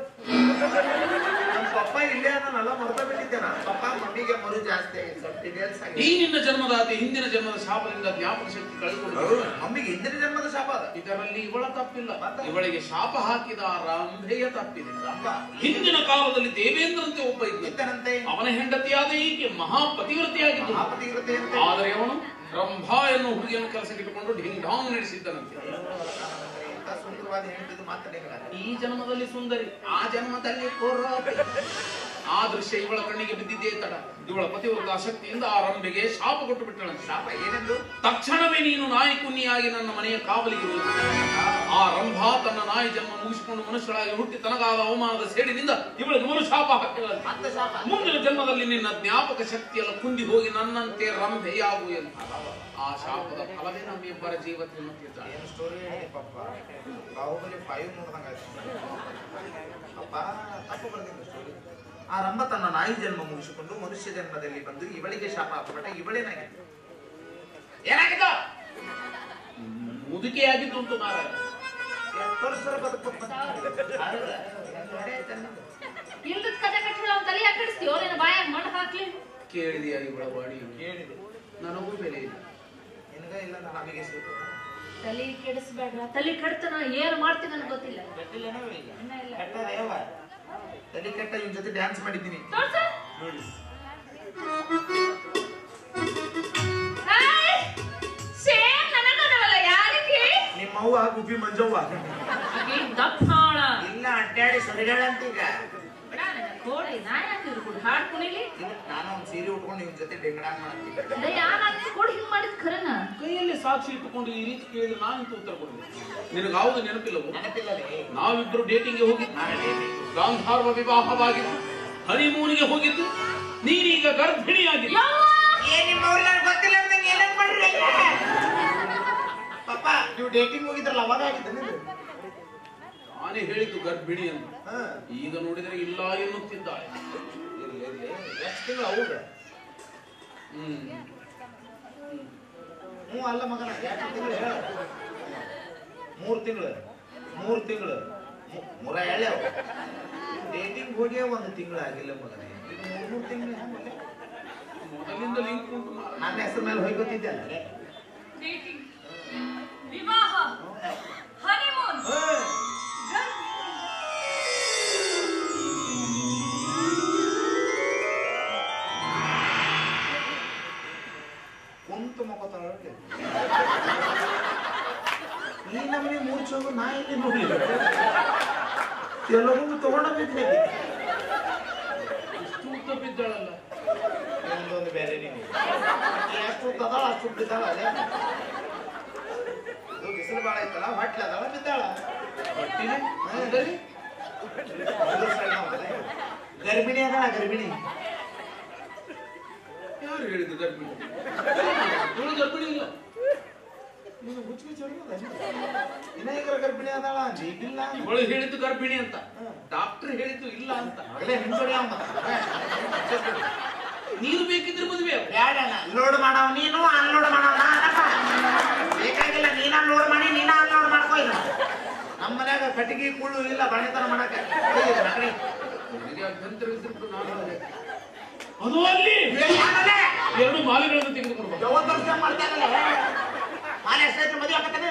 ನಮ್ಮ ಪಪ್ಪ ಇಲ್ಲೇ ನಾನೆಲ್ಲ ಮರ್ತ ಬಿಟ್ಟಿದ್ದೆ ನಾನು ಪಪ್ಪ ಮಮ್ಮಿಗೆ ಮರು ಜಾಸ್ತಿ ಆಗಿದೆ ಸ್ವಲ್ಪ ಡೀಟೇಲ್ಸ್ ಈ ಆಗಿ ನಿನ್ನ ಜನ್ಮದಾತಿ ಹಿಂದಿನ ಜನ್ಮದ ಶಾಪದಿಂದ ಜ್ಞಾಪಕ ಶಕ್ತಿ ಕಳೆದುಕೊಂಡು ಮಮ್ಮಿಗೆ ಹಿಂದಿನ ಜನ್ಮದ ಶಾಪ ಅದ ಇದರಲ್ಲಿ ಇವಳ ತಪ್ಪಿಲ್ಲ ಇವಳಿಗೆ ಶಾಪ ಹಾಕಿದ ರಂಭೆಯ ತಪ್ಪಿದೆ ಅಪ್ಪ ಹಿಂದಿನ ಕಾಲದಲ್ಲಿ ದೇವೇಂದ್ರಂತೆ ಒಬ್ಬ ಇದ್ದ ಇದ್ದನಂತೆ ಅವನ ಹೆಂಡತಿಯಾದ ಈಕೆ ಮಹಾಪತಿವ್ರತೆಯಾಗಿದ್ದು ಮಹಾಪತಿ ಇರುತ್ತೆ ಅಂತ ಆದರೆ ಅವನು ರಂಭಾ ಎನ್ನುವ ಹುಡುಗಿಯನ್ನು ಕೆಲಸಕ್ಕಿಟ್ಟುಕೊಂಡು ಢಿಂಗ್ ಢಾಂಗ್ ನಡೆಸಿದ್ದನಂತೆ ಇಂಥ ಸುಂದರವಾದ ಹೆಂಡತಿದು ಮಾತಾಡಿಲ್ಲ ಈ ಜನ್ಮದಲ್ಲಿ ಸುಂದರಿ ಆ ಜನ್ಮದಲ್ಲಿ ಕೋರಾಟ. ಆ ದೃಶ್ಯ ಇವಳ ಕಣ್ಣಿಗೆ ಬಿದ್ದಿದ್ದೇ ತಡ ಇವಳ ಪತಿವ್ರತ ಶಕ್ತಿಯಿಂದ ಆ ರಂಬೆಗೆ ಶಾಪ ಕೊಟ್ಟು ಬಿಟ್ಟಳಂತೆ ಶಾಪ ಏನೆಂದು ತಕ್ಷಣವೇ ನೀನು ನಾಯಿ ಕುನ್ನಿಯಾಗಿ ನನ್ನ ಮನೆಯ ಕಾವಲಿಗಿರುವುದು ಆ ರಂಭಾ ತನ್ನ ನಾಯಿ ಜನ್ಮ ಮುಗಿಸಿಕೊಂಡು ಮನುಷ್ಯರಾಗಿ ಹುಟ್ಟಿ ತನಗಾದ ಅವಮಾನದ ಸೇಡಿನಿಂದ ಇವಳಿಗೆ ಮರು ಶಾಪ ಹಾಕಿದಳಂತೆ ಮತ್ತೆ ಶಾಪ ಮುಂದಿನ ಜನ್ಮದಲ್ಲಿ ನಿನ್ನ ಜ್ಞಾಪಕ ಶಕ್ತಿಯೆಲ್ಲ ಕುಂದಿ ಹೋಗಿ ನನ್ನಂತೆ ರಂಭೆಯಾಗು ಎಂದು ಆ ಶಾಪದ ಫಲವೇ ನಮ್ಮಿಬ್ಬರ ಜೀವ ತಿನ್ನುತ್ತಿದ್ದಾಳೆ ಏನು ಸ್ಟೋರಿ ಹೇಳಿ ಪಪ್ಪ ಬಾಹುಬಲಿ ಫೈವ್ ನೋಡ್ದಂಗ ಅಪ್ಪ ತಪ್ಪು ಬರ್ದಿಲ್ಲ ಸ್ಟೋರಿ ಆ ರಂಭ ತನ್ನ ನಾಯಿ ಜನ್ಮ ಮುಗಿಸಿಕೊಂಡು ಮನುಷ್ಯ ಜನ್ಮದಲ್ಲಿ ಬಂದು ಇವಳಿಗೆ ಶಾಪ ಹಾಕ್ಬಿಟ್ಟ ಇವಳೇನಾಗಿತ್ತು ಏನಾಗಿತ್ತು ಮುದುಕೆಯಾಗಿದ್ದುಂಟು ಮಾರಾಯ ತೋರಿಸ್ತಾರೆ ಬದುಕು ಇಲ್ದದ ಕತೆ ಕಟ್ಟಿಲ್ಲ ಅವ್ನ ತಲೆ ಯಾಕೆ ಕಡಿಸ್ತೀವೋ ನಿನ್ನ ಬಾಯಾಗ ಮಣ್ಣು ಹಾಕ್ಲಿ ಕೇಳಿದೆಯಾ ಇವಳ ಬಾಡಿ ಕೇಳಿದೆ ನನಗೂ ಬೆಲೆ ಇಲ್ಲ ನಿನಗ ಇಲ್ಲ ನಾನು ನಮಗೆ ಸಿಕ್ಕು ತಲೆ ಕೆಡಿಸ್ಬೇಡ್ರ ತಲೆ ಕೆಡ್ತನ ಏನ್ ಮಾಡ್ತೀನಿ ನನಗೆ ಗೊತ್ತಿಲ್ಲ ಕೆಟ್ಟಿಲ್ಲೇನೋ ಇಲ್ಲ ಇನ್ನ ಇಲ್ಲ ಕೆಟ್ಟದ ಯಾವ ತಲೆ ಕೆಟ್ಟ ಇವನ್ ಜೊತೆ ಡ್ಯಾನ್ಸ್ ಮಾಡಿದ್ದೀನಿ ತೋರ್ಸು. ಹಾಯ್. ಸೇಮ್ ನನಗದವಲ್ಲ, ಯಾರಿಗೆ? ನಿಮ್ಮ ಅವ್ವ ಗುಬ್ಬಿ ಮಂಜವ್ವ ಆಕಿ ದಪ್ಪಾಳ. ಇಲ್ಲ ಅಡ್ಡಾಡಿ ಸರಿಗಳಂತ ಈಗ ಬಿಡ ನನ್ನ ಕೋಳಿ, ನಾ ಯಾಕೆ ಇರ್ಬೋದು? ಹಾಡ್ ಕುಣಿಲಿ? ಇವತ್ತು ನಾನು ಒಂದು ಸೀರೆ ಉಟ್ಕೊಂಡು ಇವನ್ ಜೊತೆ ಡೆಂಗಡಾಂಗ್ ಮಾಡ್ತಿದ್ದೆ ಅದೇ ಯಾರ್ ನಾನ್ ಕೋಳಿ ಹಿಂಗ್ ಮಾಡಿದ್ ಖರೇನ? ಕೈಯಲ್ಲಿ ಸಾಕ್ಷಿ ಇಟ್ಟುಕೊಂಡು ಈ ರೀತಿ ಕೇಳಿದ್ರೆ ನಾನೆಂತ ಉತ್ತರ ಕೊಡಲಿ ನಿನಗಾವುದು ನೆನಪಿಲ್ಲವೋ ನೆನಪಿಲ್ಲದೆ ನಾವಿಬ್ರು ಡೇಟಿಂಗ್ಗೆ ಹೋಗಿದ್ದು ನಾನು ಡೇಟಿಂಗ್ ಗಾಂಧಾರ್ವ ವಿವಾಹವಾಗಿದ್ದು ಹನಿಮೂನಿಗೆ ಹೋಗಿದ್ದು ನೀನೀಗ ಗರ್ಭಿಣಿಯಾಗಿದ್ದು ಯವ್ವ! ಏ ನಿಮ್ಮ ಅವ್ರಿಗೆ ನೀವು ಡೇಟಿಂಗ್ ಹೋಗಿದ್ರಲ್ಲ ಅವಾಗ ಆಗಿದ್ದ ನಿಮ್ದು ನಾನೇ ಹೇಳಿದ್ದು ಗರ್ಭಿಣಿ ಅಂತ ಹಾ ಈಗ ನೋಡಿದರೆ ಇಲ್ಲ ಎನ್ನುತ್ತಿದ್ದಾಳೆ ಇರ್ಲಿ ಇರ್ಲಿ ಎಷ್ಟು ತಿಂಗಳು ಹೌದ ಹ್ಮ್ ಹ್ಞೂ ಅಲ್ಲ ಮಗನ ಎರಡು ತಿಂಗಳು ಹೇಳ ಮೂರು ತಿಂಗಳು ಮೂರು ತಿಂಗಳು ಮೂರ ಎಳೆ ಡೇಟಿಂಗ್ ಹೋಗಿ ಒಂದು ತಿಂಗಳು ಆಗಿಲ್ಲ ಮಗನೇ ಇದು ಮೂರು ಮೂರು ತಿಂಗಳು ಮೊದಲಿಂದ ಲಿಂಕ್ ಉಂಟು ಮಾರ್ರೆ. ನನ್ನ ಹೆಸರು ಮೇಲೆ ಹೋಗಿ ಗೊತ್ತಿದ್ದೆ ಅಲ್ಲ Dating. ವಿವಾಹ ಹನಿಮೂನ್ ಕುಂತು ಮಕ್ಕೋತಾಳ ಈ ನಮ್ಮನೆ ಮೂರು ಚೋಗು ನಾ ಇಲ್ಲಿ ನೋಡ್ಲಿಲ್ಲ ಎಲ್ಲವೊಂದು ತಗೊಂಡ ಬಿದ್ದೆ ಇಷ್ಟು ಉದ್ದ ಬಿದ್ದಾಳಲ್ಲ ಒಂದೊಂದು ಬೇರೆ ನೀವು ಎಷ್ಟು ಉದ್ದದಾಳ ಅಷ್ಟು ಬಿದ್ದಾಳ ಅದೇ ಇದು ಬಿಸಿಲು ಭಾಳ ಐತಲ್ಲ ಹೊಟ್ಲೆ ಅದಾಳ ಬಿದ್ದಾಳ ಹೊಟ್ಟಿನೇ ಅಂದರೆ ಇದು side ನಾವು ಅದೇ. ಗರ್ಭಿಣಿ ಅದಾಳ ಗರ್ಭಿಣಿ ಯಾರು ಹೇಳಿದ್ದು ಗರ್ಭಿಣಿ ಇವಳು ಗರ್ಭಿಣಿ ಇಲ್ಲ ನೀನು ಹುಚ್ಚು ಹುಚ್ಚು ಹೊಡ್ಯೋದ? ಇನ್ನ ಈಗ ಗರ್ಭಿಣಿ ಅದಾಳ ಈಗಿಲ್ಲ ಇವಳು ಹೇಳಿದ್ದು ಗರ್ಭಿಣಿ ಅಂತ ಡಾಕ್ಟರ್ ಹೇಳಿದ್ದು ಇಲ್ಲ ಅಂತ ಮಗಳೇ ಹಿಂಸೋಡಿ ನೀನು ಬೇಕಿದ್ರೆ ಮದುವೆ ಆಗು. ಬೇಡ ಲೋಡ್ ಮಾಡವ್ ನೀನು ಅನ್ಲೋಡ್ ಮಾಡವ್ ನಾನಪ್ಪ ಬೇಕಾಗಿಲ್ಲ ನೀನ ಲೋಡ್ ಮಾಡಿ ನೀನ ಅನ್ಲೋಡ್ ಮಾಡ್ಕೋ ಇಲ್ಲ ನಮ್ಮ ಮನ್ಯಾಗ ಕಟ್ಟಿಗೆ ಕುಳ್ಳು ಇಲ್ಲ ಬಣಿತನ ಮಾಡಕ್ಕೆ ಹೋಗಿ ಮಗನೇ. ನಿನಗೆ ಅಭ್ಯಂತರವಿದ್ಬಿಟ್ಟು ನಾನು ಅದೇ. ಅದು ಅಲ್ಲಿ ಏ, ಯಾರಲ್ಲೇ? ಎರಡು ಮಾಲೆಗಳನ್ನು ತೆಗೆದುಕೊಂಡು ಬಾ. ಯಾವತ್ತು ವರ್ಷ ಮಾಡ್ತಾರಲ್ಲ ಮಾಲೆ ಎಷ್ಟೈತೆ ಮದುವೆ ಆಗತ್ತಾನೆ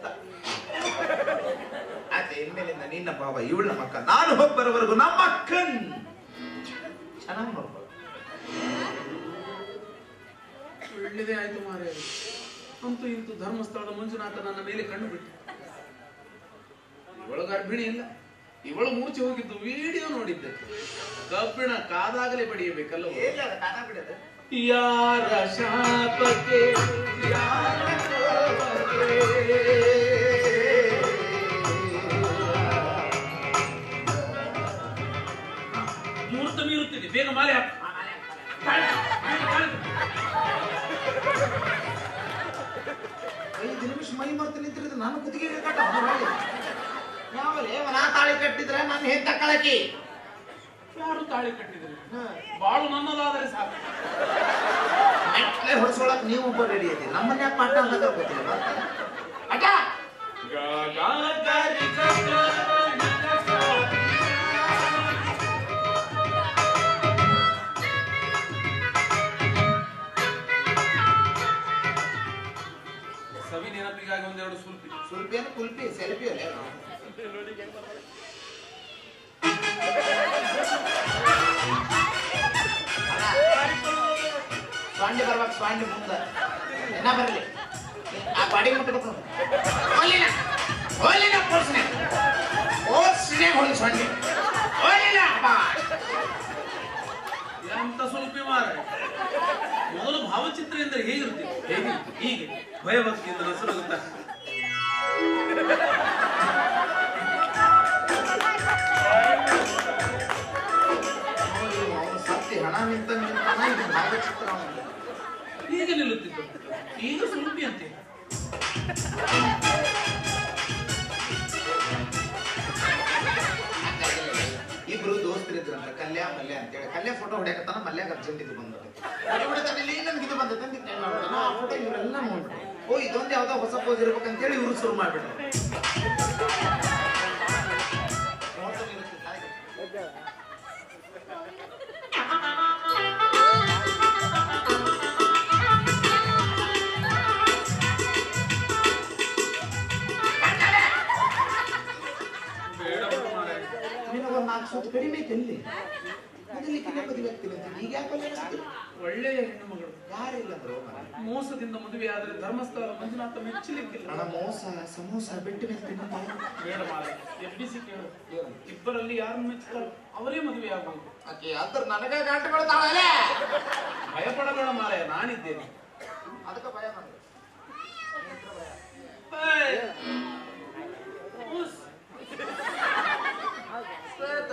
ಆಯ್ತು ಇನ್ಮೇಲಿಂದ ನಿನ್ನ ಭಾವ ಇವಳ ಮಕ್ಕ ನಾನು ಹೋಗಿ ಬರೋವರೆಗೂ ನಮ್ಮ ಅಕ್ಕನ್ ಚೆನ್ನಾಗಿ ನೋಡ್ಕೊ ಒಳ್ಳೆದೇ ಆಯ್ತು ಮಾರೇ ಅಂತೂ ಇಂತೂ ಧರ್ಮಸ್ಥಳದ ಮಂಜುನಾಥ ನನ್ನ ಮೇಲೆ ಕಣ್ಣು ಬಿಟ್ಟು ಇವಳು ಗರ್ಭಿಣಿ ಇಲ್ಲ ಇವಳು ಮೂರ್ಛೆ ಹೋಗಿದ್ದು ವಿಡಿಯೋ ನೋಡಿದ್ದೆ ಕಬ್ಬಿಣ ಕಾದಾಗಲೇ ಬಡಿಯಬೇಕಲ್ಲ ಎಲ್ಲಿ ಅದ ಕಾನ ಬಿಡೋದು ಯಾರ ಶಾಪಕ್ಕೆ ಯಾರ ಮುಹೂರ್ತ ಮೀರುತ್ತಿದೆ ಬೇಗ ಮಾಲೆ ಹಾಕು ಐದು ನಿಮಿಷ ಮೈ ಮರ್ತು ನಿಂತಿರೋದು ನಾನು ಕುತ್ತಿಗೆ ಕಟ್ಟ ಯಾವಲೇ ನಾ ತಾಳಿ ಕಟ್ಟಿದ್ರೆ ನನ್ನ ಹೆತ್ತ ಕಳಕಿ ಯಾರು ತಾಳಿ ಕಟ್ಟಿದ್ರು ಬಾಳು ನನ್ನದಾದರೆ ಸಾಕು ಮೆಟ್ಲೆ ಹೊಡ್ಸೋಳಕ್ ನೀವು ಒಬ್ಬ ರೆಡಿ ಇದ್ದೀರಿ ನಮ್ಮನ್ನ ಯಾಕೆ ಪಾಠ ಅಂತ ಗೊತ್ತಿಲ್ಲ ಅಡ್ಡ ಸವಿ ನೆನಪಿಗಾಗಿ ಒಂದೆರಡು ಸುಲ್ಪಿ ಸುಲ್ಪಿ ಏನು ಕುಲ್ಪಿ ಸೆಲ್ಫಿ ಅಲ್ಲೇ ಸ್ವಾಂಡಿ ಬರ್ಬೇಕು ಸ್ವಾಂಡಿ ಮುಂದೆ ಏನ ಬರಲಿ ಆ ಬಾಡಿ ಮುಟ್ಬೇಕು ಹೋಲಿನ ಹೋಲಿನ ಪೋಸ್ನೆ ಪೋಸ್ನೆ ಹೋಲಿ ಸ್ವಾಂಡಿ ಹೋಲಿನ ಬಾ ಎಂತ ಸುಲ್ಪಿ ಮಾರ ಮೊದಲು ಭಾವಚಿತ್ರ ಎಂದರೆ ಹೇಗಿರುತ್ತೆ ಹೇಗೆ ಹೀಗೆ ಭಯಭಕ್ತಿಯಿಂದ ನಸರುಗುತ್ತಾ ಅವನು ಸತ್ತಿ ಹಣ ನಿಂತ ನಿಂತಾನ ಇದು ಭಾವಚಿತ್ರ ಅವನಿಗೆ ಹೀಗೆ ನಿಲ್ಲುತ್ತಿದ್ದು ಈಗ ಸುಲ್ಪಿ ಅಂತೆ ಇಬ್ರು ದೋಸ್ತರಿದ್ರಂತ ಕಲ್ಯಾ ಮಲ್ಯ ಅಂತೇಳಿ ಕಲ್ಯಾ ಫೋಟೋ ಹೊಡ್ಯಾಕತ್ತಾನ ಮಲ್ಯಾಗ ಅರ್ಜೆಂಟ್ ಇದು ಬಂದದ ಹೊಡಿ ಹೊಡಿತಾನೆ ಇಲ್ಲಿ ನನ್ಗೆ ಇದು ಬಂದದ ಅಂತ ಏನ್ ಮಾಡ್ಬಿಟ್ಟಾನ ಆ ಫೋಟೋ ಇವರೆಲ್ಲ ನೋಡ್ಬಿಟ್ಟು ಓ ಇದೊಂದು ಯಾವ್ದೋ ಹೊಸ ಪೋಸ್ ಇರ್ಬೇಕಂತೇಳಿ ಇವ್ರು ಶುರು ಮಾಡ್ಬಿಟ್ರು ನೋಡ್ತಾನೆ ಇರುತ್ತೆ ತಾಯಿಗೆ. ಬೇಡ ಬಿಡು ಮಾರಾಯ. ನಿನಗೊಂದು ನಾಲ್ಕು ಸುತ್ತು ಕಡಿಮೆ ಐತೆ ಇಲ್ಲಿ ಮೊದಲಿಕ್ಕಿಂತ ಮದುವೆ ಆಗ್ತೀನಿ ಅಂತ ಈಗ ಯಾಕೆ ಅನಿಸ್ತಿಲ್ಲ ಒಳ್ಳೆಯ ಹೆಣ್ಣು ಮಗಳು ಯಾರಿಲ್ಲ ಅಂದ್ರು ಮಾರ್ರೆ. ಮೋಸದಿಂದ ಮದುವೆ ಆದರೆ ಧರ್ಮಸ್ಥಳ ಮಂಜುನಾಥ ಮೆಚ್ಚಲಿಕ್ಕಿಲ್ಲ ಹಣ ಮೋಸ ಸಮೋಸ ಬಿಟ್ಟು ಬಿಡ್ತೀನಿ ಬೇಡ ಮಾರ ಎಬ್ಬಿಸಿ ಕೇಳು ಇಬ್ಬರಲ್ಲಿ ಯಾರನ್ನು ಮೆಚ್ಚುತ್ತಾರೋ ಅವರೇ ಮದುವೆ ಆಗುವುದು ಆಕೆ ಅದ್ರ ನನಗ ಗಂಟು ಬೀಳ್ತಾಳೆ ಭಯಪಡಬೇಡ ಮಾರಾಯ ನಾನಿದ್ದೇನೆ ಅದಕ್ಕೆ ಭಯ ನನಗೆ ಏಯ್! ಉಸ್. ಶ್ವೇತ.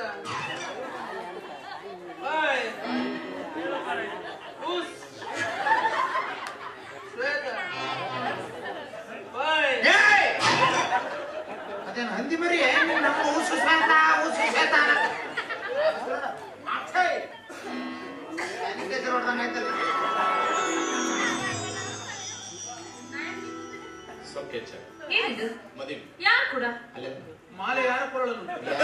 ಏಯ್! ಉಸ್. ಶ್ವೇತ. ಏಯ್! ಏಯ್! ಕೆಚ್ಚ ಏನಿದು ಮದುವೆ ಯಾರು ಕೂಡ ಅಲ್ಲೇ ಮಾಲೆ ಯಾರ ಕೊರಳನ್ನು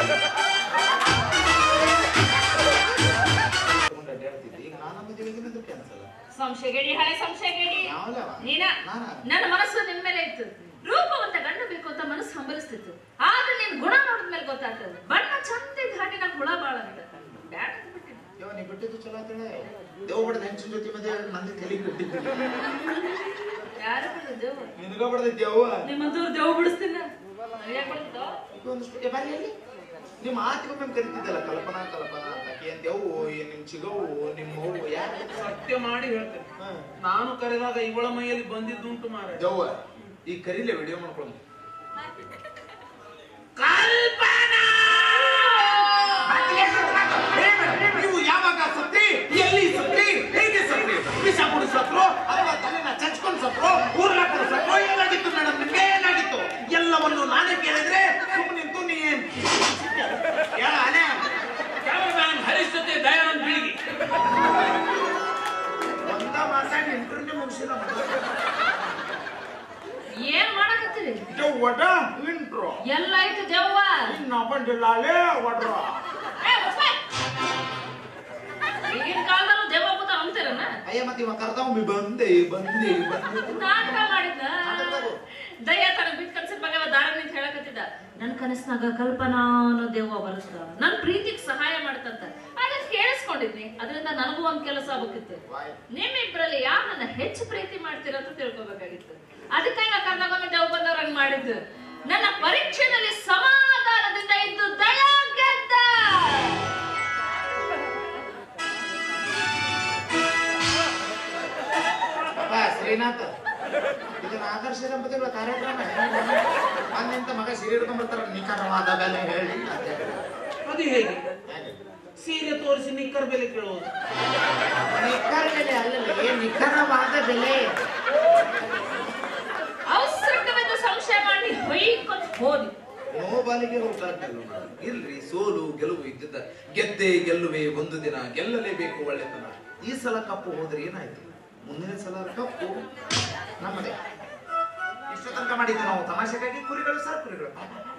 ತಗೊಂಡು ಅಡ್ಡಾಡ್ತಿದ್ದೆ ಈಗ ನಾನು ಮದುವೆಗೆ ಕ್ಯಾನ್ಸಲ್ ಸಂಶಯಗೇಡಿ ಹಳೆ ಸಂಶಯಗೇಡಿ ಯಾವಲವ ನೀನ ನಾನ? ನನ್ನ ಮನಸ್ಸು ನಿನ್ ಮೇಲೆ ಇತ್ತು ರೂಪವಂತ ಗಂಡ ಬೇಕು ಅಂತ ಮನಸ್ಸು ಹಂಬಲಿಸ್ತಿತ್ತು ಆದ್ರೆ ನಿನ್ ಗುಣ ನೋಡಿದ್ಮೇಲೆ ಗೊತ್ತಾಗ್ತದೆ ಬಣ್ಣ ಚಂದ ಇದ್ದ ಹಾಗೆ ನಾನು ಹುಳ ಬಾಳ ಬ್ಯಾಡ ಅಂತ ಬಿಟ್ಟಿದ್ದೆ. ಯೋ ನೀ ಬಿಟ್ಟಿದ್ದು ಚಲೋ ಆತಳೆ ದೇವ್ ಬಡ್ದ ಹೆಂಚಿನ ಜೊತೆ ಮದುವೆ ಆಗಿ ನಂದು ತಲೆಗೆ ಬಿಟ್ಟಿದ್ದು ಯಾರು ಬಿಡುದು ನಿನಗ ಬಡ್ದೈತಿ ಅವ್ವ ನಿಮ್ಮಂತವ್ರು ದೇವ್ ಬಿಡಿಸ್ತೀನ ಯಾಕೆ ಬಿಡುತ್ತೋ ಒಂದಿಷ್ಟು ಏ ಬರ್ರಿ ಅಲ್ಲಿ ನಿಮ್ಮ ಆತಿಗೊಮ್ಮೆ ಕರಿತಿದ್ದಲ್ಲ ಕಲ್ಪನಾ ಕಲ್ಪನಾ ಅಂತ ಏನ್ ದೇವು ಏನ್ ನಿಮ್ ಚಿಗವು ನಿಮ್ಮ ಅವ್ವ ಯಾರು ಸತ್ಯ ಮಾಡಿ ಹೇಳ್ತೇನೆ ನಾನು ಕರೆದಾಗ ಇವಳ ಮೈಯಲ್ಲಿ ಬಂದಿದ್ದುಂಟು ಮಾರ ದೇವ್ವ ಈ ಕರೀಲೆ ವಿಡಿಯೋ ಮಾಡ್ಕೊಂಡು ನೀವು ಯಾವಾಗ ಸತ್ರಿ ಎಲ್ಲಿ ಸತ್ರಿ ಹೇಗೆ ಸತ್ರಿ ವಿಷ ಕುಡಿ ಸತ್ರು ಅಥವಾ ತಲೆನ ಚಚ್ಕೊಂಡು ಸತ್ರು ಊರ್ಲ ಕೊಡು ಸತ್ರು ಏನಾಗಿತ್ತು ಮೇಡಮ್ ನಿಮ್ಗೆ ಏನಾಗಿತ್ತು ಎಲ್ಲವನ್ನು ನಾನೇ ಕೇಳಿದ್ರೆ ಸುಮ್ಮನೆ ನಿಂತು ನೀ ಏನ್ ಹೇಳ ಅನೇ ಕ್ಯಾಮರಾಮ್ಯಾನ್ ಹರೀಶ್ ಜೊತೆ ದಯಾನಂದ್ ಬೀಳಿಗೆ ಒಂದ ಮಾತಾಡಿ ಇಂಟರ್ವ್ಯೂ ಮುಗಿಸಿದ ಏನ್ ಮಾಡಕತ್ತೀರಿ ಒಡ ಇಂಟ್ರೋ ಎಲ್ಲ ಆಯ್ತು ದೇವ್ವ ಇನ್ನ ಬಂದಿಲ್ಲ ಅಲ್ಲೇ ಒಡ್ರ ಏ, ಮುಚ್ಬಾಯ್. ಈಗಿನ ಕಾಲದಲ್ಲೂ ದೇವ ಭೂತ ಅಂತೀರನ ಅಯ್ಯ ಮತ್ತೆ ಇವ ಕರ್ದವ್ ಬಂದೆ ಬಂದೆ ಬಂದೆ ನಾಟಕ ಮಾಡಿದ್ನ ನಾಟಕದಾಗು. ದಯ್ಯ ತನಗ್ ಬಿಟ್ಟು ಕನ್ಸಿನ ಬಗ್ಗೆ ಅವ ದಾರ ನಿಂತ ಹೇಳಕತ್ತಿದ್ದ ನನ್ ಕನಸ್ನಾಗ ಕಲ್ಪನಾ ಅನ್ನೋ ದೇವ ಬರುತ್ತ ನನ್ ಪ್ರೀತಿಗ್ ಸಹಾಯ ಮಾಡ್ತಂತ ಅದನ್ನ ಕೇಳಿಸ್ಕೊಂಡಿದ್ನಿ ಅದರಿಂದ ನನಗೂ ಒಂದ್ ಕೆಲಸ ಆಗ್ಬೇಕಿತ್ತು ನಿಮ್ಮಿಬ್ರಲ್ಲಿ ಯಾರು ನನ್ನ ಹೆಚ್ಚು ಪ್ರೀತಿ ಮಾಡ್ತೀರ ಅಂತ ತಿಳ್ಕೊಬೇಕಾಗಿತ್ತು ಅದಕ್ಕಾಗಿ ನಾ ಕರ್ನಾಗೊಮ್ಮೆ ದೇವ್ ಬಂದವ್ರ ಹಂಗ್ ಮಾಡಿದ್ದು ನನ್ನ ಪರೀಕ್ಷೆನಲ್ಲಿ ಸಮಾಧಾನದಿಂದ ಇದ್ದು ದಯಾ ಗೆದ್ದ ಅಪ್ಪ ಶ್ರೀನಾಥ್ ಇದನ್ನ ಆದರ್ಶ ದಂಪತಿಗಳ ಕಾರ್ಯಕ್ರಮ ಅಂದಿಂತ ಮಗ ಸೀರೆ ಹಿಡ್ಕೊಂಡ್ ಬರ್ತಾರ ನಿಖರವಾದ ಬೆಲೆ ಹೇಳಿ ಅಂತ ಹೇಳಿ. ಅದು ಹೇಗೆ ಹೇಗೆ? ಸೀರೆ ತೋರಿಸಿ ನಿಕ್ಕರ್ ಬೆಲೆ ಕೇಳುವುದು ನಿಖರ ಬೆಲೆ ಅಲ್ಲಲ್ಲ ಏನ್ ನಿಖರವಾದ ಬೆಲೆ ಅವಸರಕ್ಕೆಂದು ಸಂಶಯ ಮಾಡಿ ಹೊಯ್ಕೊಂಡ್ ಹೋದಿ ನೋಬಾಲಿಗೆ ಹೋಗ್ತಾರಲ್ಲ ಇಲ್ರಿ ಸೋಲು ಗೆಲುವು ಇದ್ದಿದ್ದ ಗೆದ್ದೆ ಗೆಲ್ಲುವೆ ಒಂದು ದಿನ ಗೆಲ್ಲಲೇಬೇಕು ಒಳ್ಳೆತನ ಈ ಸಲ ಕಪ್ಪು ಹೋದ್ರೆ ಏನಾಯ್ತು ಮುಂದಿನ ಸಲ ಕಪ್ಪು ನಮ್ಮದೇ ಇಷ್ಟು ತನಕ ಮಾಡಿದ್ದು ನಾವು ತಮಾಷೆಗಾಗಿ ಕುರಿಗಳು ಸರ್ ಕುರಿಗಳು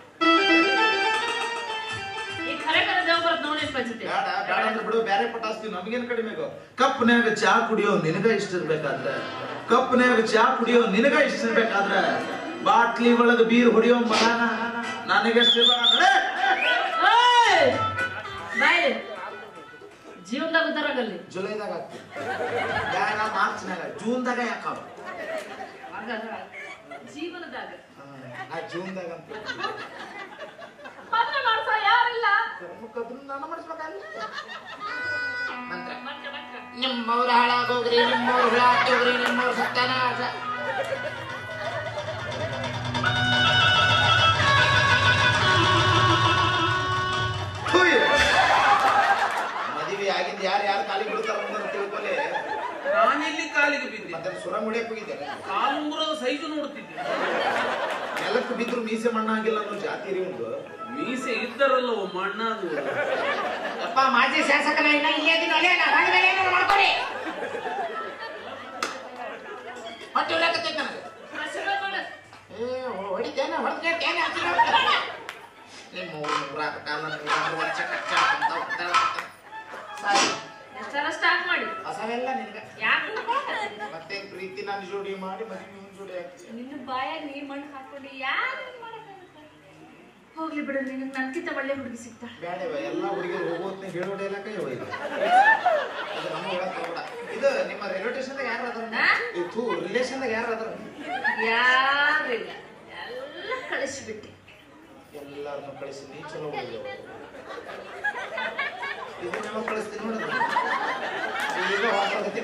ಈ ಖರೆ ಖರೆ ದೇವ್ ಬರೋದ್ ನೋಡಿ ಪಂಚತೆ ಬೇಡ ಬೇಡ ಅಂದ್ರೆ ಬಿಡು ಬೇರೆ ಪಟಾಸ್ತೀವಿ ನಮಗೇನ್ ಕಡಿಮೆ ಕಪ್ನ್ಯಾಗ ಚಾ ಕುಡಿಯೋ ನಿನಗ ಇಷ್ಟ ಇರ್ಬೇಕಾದ್ರೆ ಕಪ್ನ್ಯಾಗ ಚಾ ಕುಡಿಯೋ ನಿನಗ ಇಷ್ಟ ಇರ್ಬೇಕಾದ್ರೆ ಬಾಟ್ಲಿ ಒಳಗ ಬೀರ್ ಹೊಡಿಯೋ ಮಗಾನ ನನಗೆಷ್ಟು ಬಾಯ್ ಜೀವನದಾಗ ಉದ್ದಾರಾಗಲ್ಲಿ ಜುಲೈದಾಗ ಆಗ್ತದೆ ಬೇಡ ಮಾರ್ಚ್ನಾಗ ಜೂನ್ದಾಗ ಯಾಕಾವ ಹಾಗಾದ್ರ ಜೀವನದಾಗ ನಾ ಜೂನ್ದಾಗ ಅಂತ ಮದ್ವೆ ಮಾಡ್ಸ ಯಾರಿಲ್ಲ ಕರ್ಮಕ್ಕದ್ರೂ ನಾನು ಮಾಡಿಸ್ಬೇಕಲ್ಲ ಮಂತ್ರ ಮಂತ್ರ ಮಂತ್ರ ನಿಮ್ಮವ್ರ ಹಾಳಾಗೋಗ್ರಿ ನಿಮ್ಮವ್ರ ಹುಳಾಗೋಗ್ರಿ ನಿಮ್ಮವ್ರ ಸತ್ತಾನ ಮದುವೆ ಆಗಿದ್ದು ಯಾರು ಯಾರು ಕಾಲಿ ಬಿಡ್ತಾರ ಅಂತ ತಿಳ್ಕೊಲೆ ನಾನೆಲ್ಲಿ ಕಾಲಿಗೆ ಬಿದ್ದೆ ಮತ್ತೆ ಸುರ ಮುಡಿಯಕ್ ಹೋಗಿದ್ದಾರೆ ಕಾಲುಂಗುರದ ಸೈಜು ನೋಡುತ್ತಿದ್ದೆ ನೆಲಕ್ಕೆ ಬಿದ್ರು ಮೀಸೆ ಮಣ್ಣಾಗಿಲ್ಲ ಅನ್ನೋ ಜಾತಿ ರೀ ಒಂದು ಮೀಸೆ ಇದ್ದರಲ್ಲವ ಮಣ್ಣಾದು ಅಪ್ಪ ಮಾಜಿ ಶಾಸಕನ ಇನ್ನ ಇಲ್ಲೇ ದಿನ ಅಲ್ಲೇ ನಾ ಹೊರಗೆ ಮೇಲೆ ಏನಾದ್ರು ಮಾಡ್ಕೊಡಿ ಹೊಟ್ಟೆ ಉಳ್ಳಾಕತ್ತೈತೆ ನನಗೆ ಆಶೀರ್ವಾದ ಮಾಡು ಏ ಹೊಡಿತೇನ ಹೊಡೆದೇನೆ ನಿಮ್ಮ ಊರಾಗ ಕಾಲ ವರ್ಷ ಕಚ್ಚ ಅಂತ ಹೋಗ್ತಾಳ. ಸಾರಿ ಎಷ್ಟಾರ ಸ್ಟಾರ್ಟ್ ಮಾಡಿ ಹೊಸವೆಲ್ಲ ನಿನಗೆ ಯಾಕೆ ಮತ್ತೆ ಪ್ರೀತಿ ನನ್ನ ಜೋಡಿ ಮಾಡಿ ಮದುವೆ ನಿನ್ನ ಜೋಡಿ ಹಾಕ್ಸಿ ನಿನ್ನ ಬಾಯಾಗ ನೀ ಮಣ್ಣು ಹಾಕೊಂಡು ಯಾರು ಹೋಗ್ಲಿ ಬಿಡು ನಿನಗೆ ನನ್ಕಿಂತ ಒಳ್ಳೆ ಹುಡುಗಿ ಸಿಗ್ತಾಳೆ ಬೇಡವ ಎಲ್ಲ ಹುಡುಗಿರು ಹೋಗೋತ್ನ ಹೇಳೋಡೆ ಎಲ್ಲ ಕೈ ಹೋಯ್ತು ಅದು ನಮ್ಮ ಒಳಗೆ ತಗೊಳ ಇದು ನಿಮ್ಮ ರಿಲೇಟೇಷನ್ ಯಾರು ಅದಾರ ಹಾ? ಇದು ರಿಲೇಷನ್ದಾಗ ಯಾರು ಅದಾರ ಯಾರಿಲ್ಲ ಎಲ್ಲ ಕಳಿಸ್ಬಿಟ್ಟೆ ಎಲ್ಲಾರನ್ನು ಕಳಿಸಿ ನೀ ಚಲೋ ಹೋಗ್ಯವ ಇದು ನಮ್ಮ ಕಳಿಸ್ತೀನಿ ನೋಡಿದ್ರೆ ಈಗ ಹೊಸಗತಿ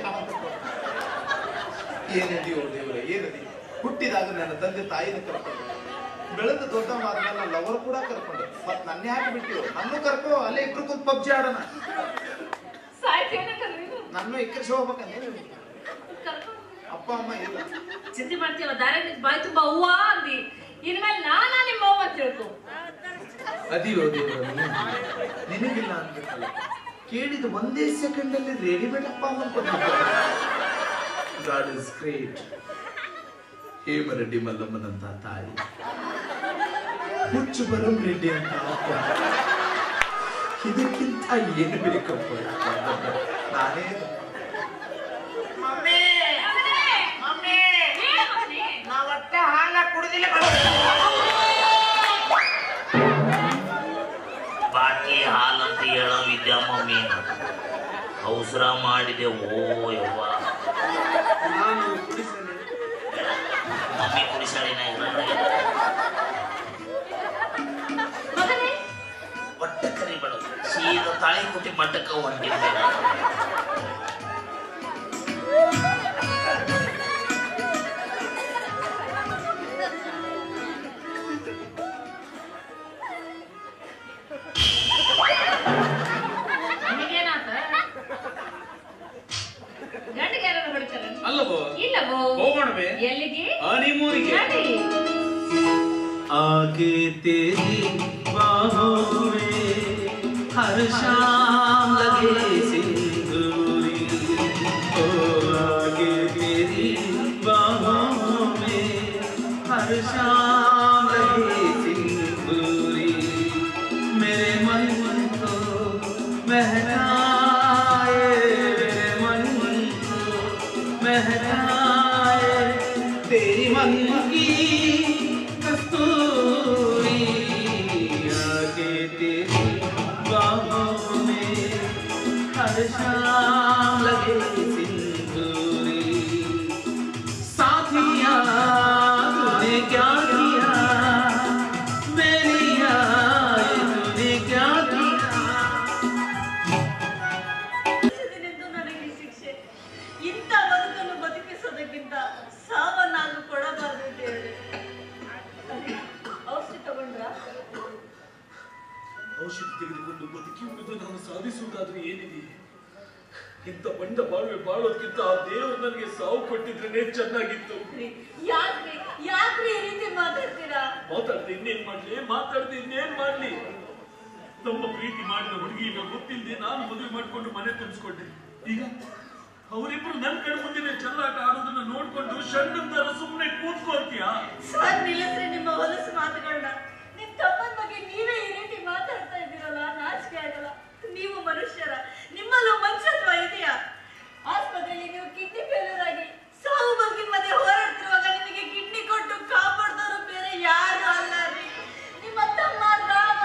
ಏನಿದೆಯೋ ದೇವ್ರೆ ಏನಿದೆ ಹುಟ್ಟಿದಾಗ ನನ್ನ ತಂದೆ ತಾಯಿನ ಕರ್ಕೊಂಡು ಬೆಳೆದ ದೊಡ್ಡವಾದ ನನ್ನ ಲವರ್ ಕೂಡ ಕರ್ಕೊಂಡು ಮತ್ ನನ್ನ ಯಾಕೆ ಬಿಟ್ಟಿವು ನನ್ನೂ ಕರ್ಕೋ ಅಲ್ಲೇ ಇಬ್ರು ಕುಂತ್ ಪಬ್ಜಿ ಆಡೋಣ ಸಾಯ್ತೇನೆ ನೀನು ನನ್ನೂ ಇಕ್ಕರಿಸಿ ಹೋಗ್ಬೇಕಂದ್ರೆ ಕರ್ಕೊಂಡು ಅಪ್ಪ ಅಮ್ಮ ಇಲ್ಲ ಚಿಂತೆ ಮಾಡ್ತೀವ ದಾರ ಬಾಯಿ ತುಂಬಾ ಹೂವ ಅಂದಿ ಇನ್ಮೇಲೆ ನಾನಾ ನಿಮ್ಮ ಅವ್ವ ಅಂತ ತಿಳ್ಕೊ ಅದಿಯೋ ದೇವ್ರ ನಿನಗಿಲ್ಲ ಅನ್ಬೇಕಲ್ಲ ಕೇಳಿದ ಒಂದೇ ಸೆಕೆಂಡ್ ಅಲ್ಲಿ ರೆಡಿಮೇಡ್ ಅಪ್ಪ ಅಮ್ಮ ಗಾಡ್ ಇಸ್ ಗ್ರೇಟ್ ಹೇಮರೆಡ್ಡಿ ಮಲ್ಲಮ್ಮನಂತ ತಾಯಿ ಹುಚ್ಚು ಬರಂ ರೆಡ್ಡಿ ಅಂತ ಅಪ್ಪ ಇದಕ್ಕಿಂತ ಏನು ಬೇಕಪ್ಪ ನಾನೇ ಮಮ್ಮಿ ಮಮ್ಮಿ ನಾವತ್ತೆ ಹಾಲ ಕುಡಿದಿಲ್ಲ ಬಾಕಿ ಹಾಲಂತ ಹೇಳೋ ವಿದ್ಯಾ ಮಮ್ಮಿ ಅವಸರ ಮಾಡಿದೆ ಓ ಯವ್ವ ನಾನು ಕುಡಿಸಲಿ ಮಮ್ಮಿ ಕುಡಿಸಾಳಿನ ಮಗನೇ ಹೊಟ್ಟೆ ಕರಿಬೇಡ ಸೀದಾ ತಾಳಿ ಕುಟಿ ಮಟ್ಟಕ್ಕೆ ಹೊಂಟಿದ್ದೆ ನಿನಗೇನಾತ ಗಂಡಿಗೆ ಯಾರು ಹೊಡಿತಾರ ಅಲ್ಲವೋ ಇಲ್ಲವೋ ಹೋಗೋಣವೇ ಎಲ್ಲಿಗೆ ಹನಿಮೂನಿಗೆ ನಡಿ. आगे तेरी बाहों में हर शाम लगे सिंदूरी ओ आगे तेरी बाहों में हर शाम लगे सिंदूरी मेरे मन को महकाए मेरे मन को महकाए तेरी मन की कस्तूरी आगे तेरी बाहों में हर शाम लगे सिंदूरी साथिया तूने क्या किया मेरी आए तूने क्या किया ಇದರಿಂದ ನನಗೆ ಈ ಶಿಕ್ಷೆ ಇಂಥ ಬದುಕನ್ನು ಬದುಕಿಸೋದಕ್ಕಿಂತ ಸಾವನ್ನಾದ್ರೂ ಕೊಡಬಾರ್ದು ಅಂತ ಹೇಳಿ ಔಷಧಿ ತಗೊಂಡ್ರಾ ಔಷಧಿ ತೆಗೆದುಕೊಂಡು ಬದುಕಿ ಉಳಿದು ನಾನು ಸಾಧಿಸುವುದಾದ್ರೆ ಏನಿದೆ ಇಂಥ ಬಂಡ ಬಾಳ್ವೆ ಬಾಳೋದ್ಕಿಂತ ಆ ದೇವರು ನನಗೆ ಸಾವು ಕೊಟ್ಟಿದ್ರೇನೆ ಚೆನ್ನಾಗಿತ್ತು ರೀ, ಯಾಕ್ರಿ ಯಾಕ್ರಿ ಈ ರೀತಿ ಮಾತಾಡ್ತೀರಾ ಮಾತಾಡ್ದೆ ಇನ್ನೇನ್ ಮಾಡ್ಲಿ ಮಾತಾಡ್ದೆ ಇನ್ನೇನ್ ಮಾಡ್ಲಿ ನಮ್ಮ ಪ್ರೀತಿ ಮಾಡಿದ ಹುಡುಗಿನ ಗೊತ್ತಿಲ್ಲದೆ ನಾನು ಮದುವೆ ಮಾಡ್ಕೊಂಡು ಮನೆ ತುಂಬಿಸ್ಕೊಂಡೆ ಈಗ ಅವರಿಬ್ರು ನನ್ ಕಡೆ ಮುಂದೆ ಚೆಲ್ಲಾಟ ಆಡೋದನ್ನ ನೋಡ್ಕೊಂಡು ಷಣ್ಣಂತರ ಸುಮ್ಮನೆ ಕೂತ್ಕೊಳ್ತೀಯಾ ಸರ್ ನಿಲ್ಲಿಸ್ರಿ ನಿಮ್ಮ ಹೊಲಸು ಮಾತುಗಳನ್ನ ನಿಮ್ ತಮ್ಮನ ಬಗ್ಗೆ ನೀವೇ ಈ ರೀತಿ ಮಾತಾಡ್ತಾ ಇದ್ದೀರಲ್ಲ ನಾಚಿಕೆ ಆಗಲ್ಲ ನೀವು ಮನುಷ್ಯರ ನಿಮ್ಮಲ್ಲೂ ಮನುಷ್ಯತ್ವ ಇದೆಯಾ ಆಸ್ಪತ್ರೆಯಲ್ಲಿ ನೀವು ಕಿಡ್ನಿ ಫೇಲ್ಯೂರ್ ಆಗಿ ಸಾವು ಬಗ್ಗೆ ಮಧ್ಯೆ ಹೋರಾಡ್ತಿರುವಾಗ ನಿಮಗೆ ಕಿಡ್ನಿ ಕೊಟ್ಟು ಕಾಪಾಡ್ದವರು ಬೇರೆ ಯಾರು ಅಲ್ಲ ರೀ ನಿಮ್ಮ ತಮ್ಮ ರಾಮ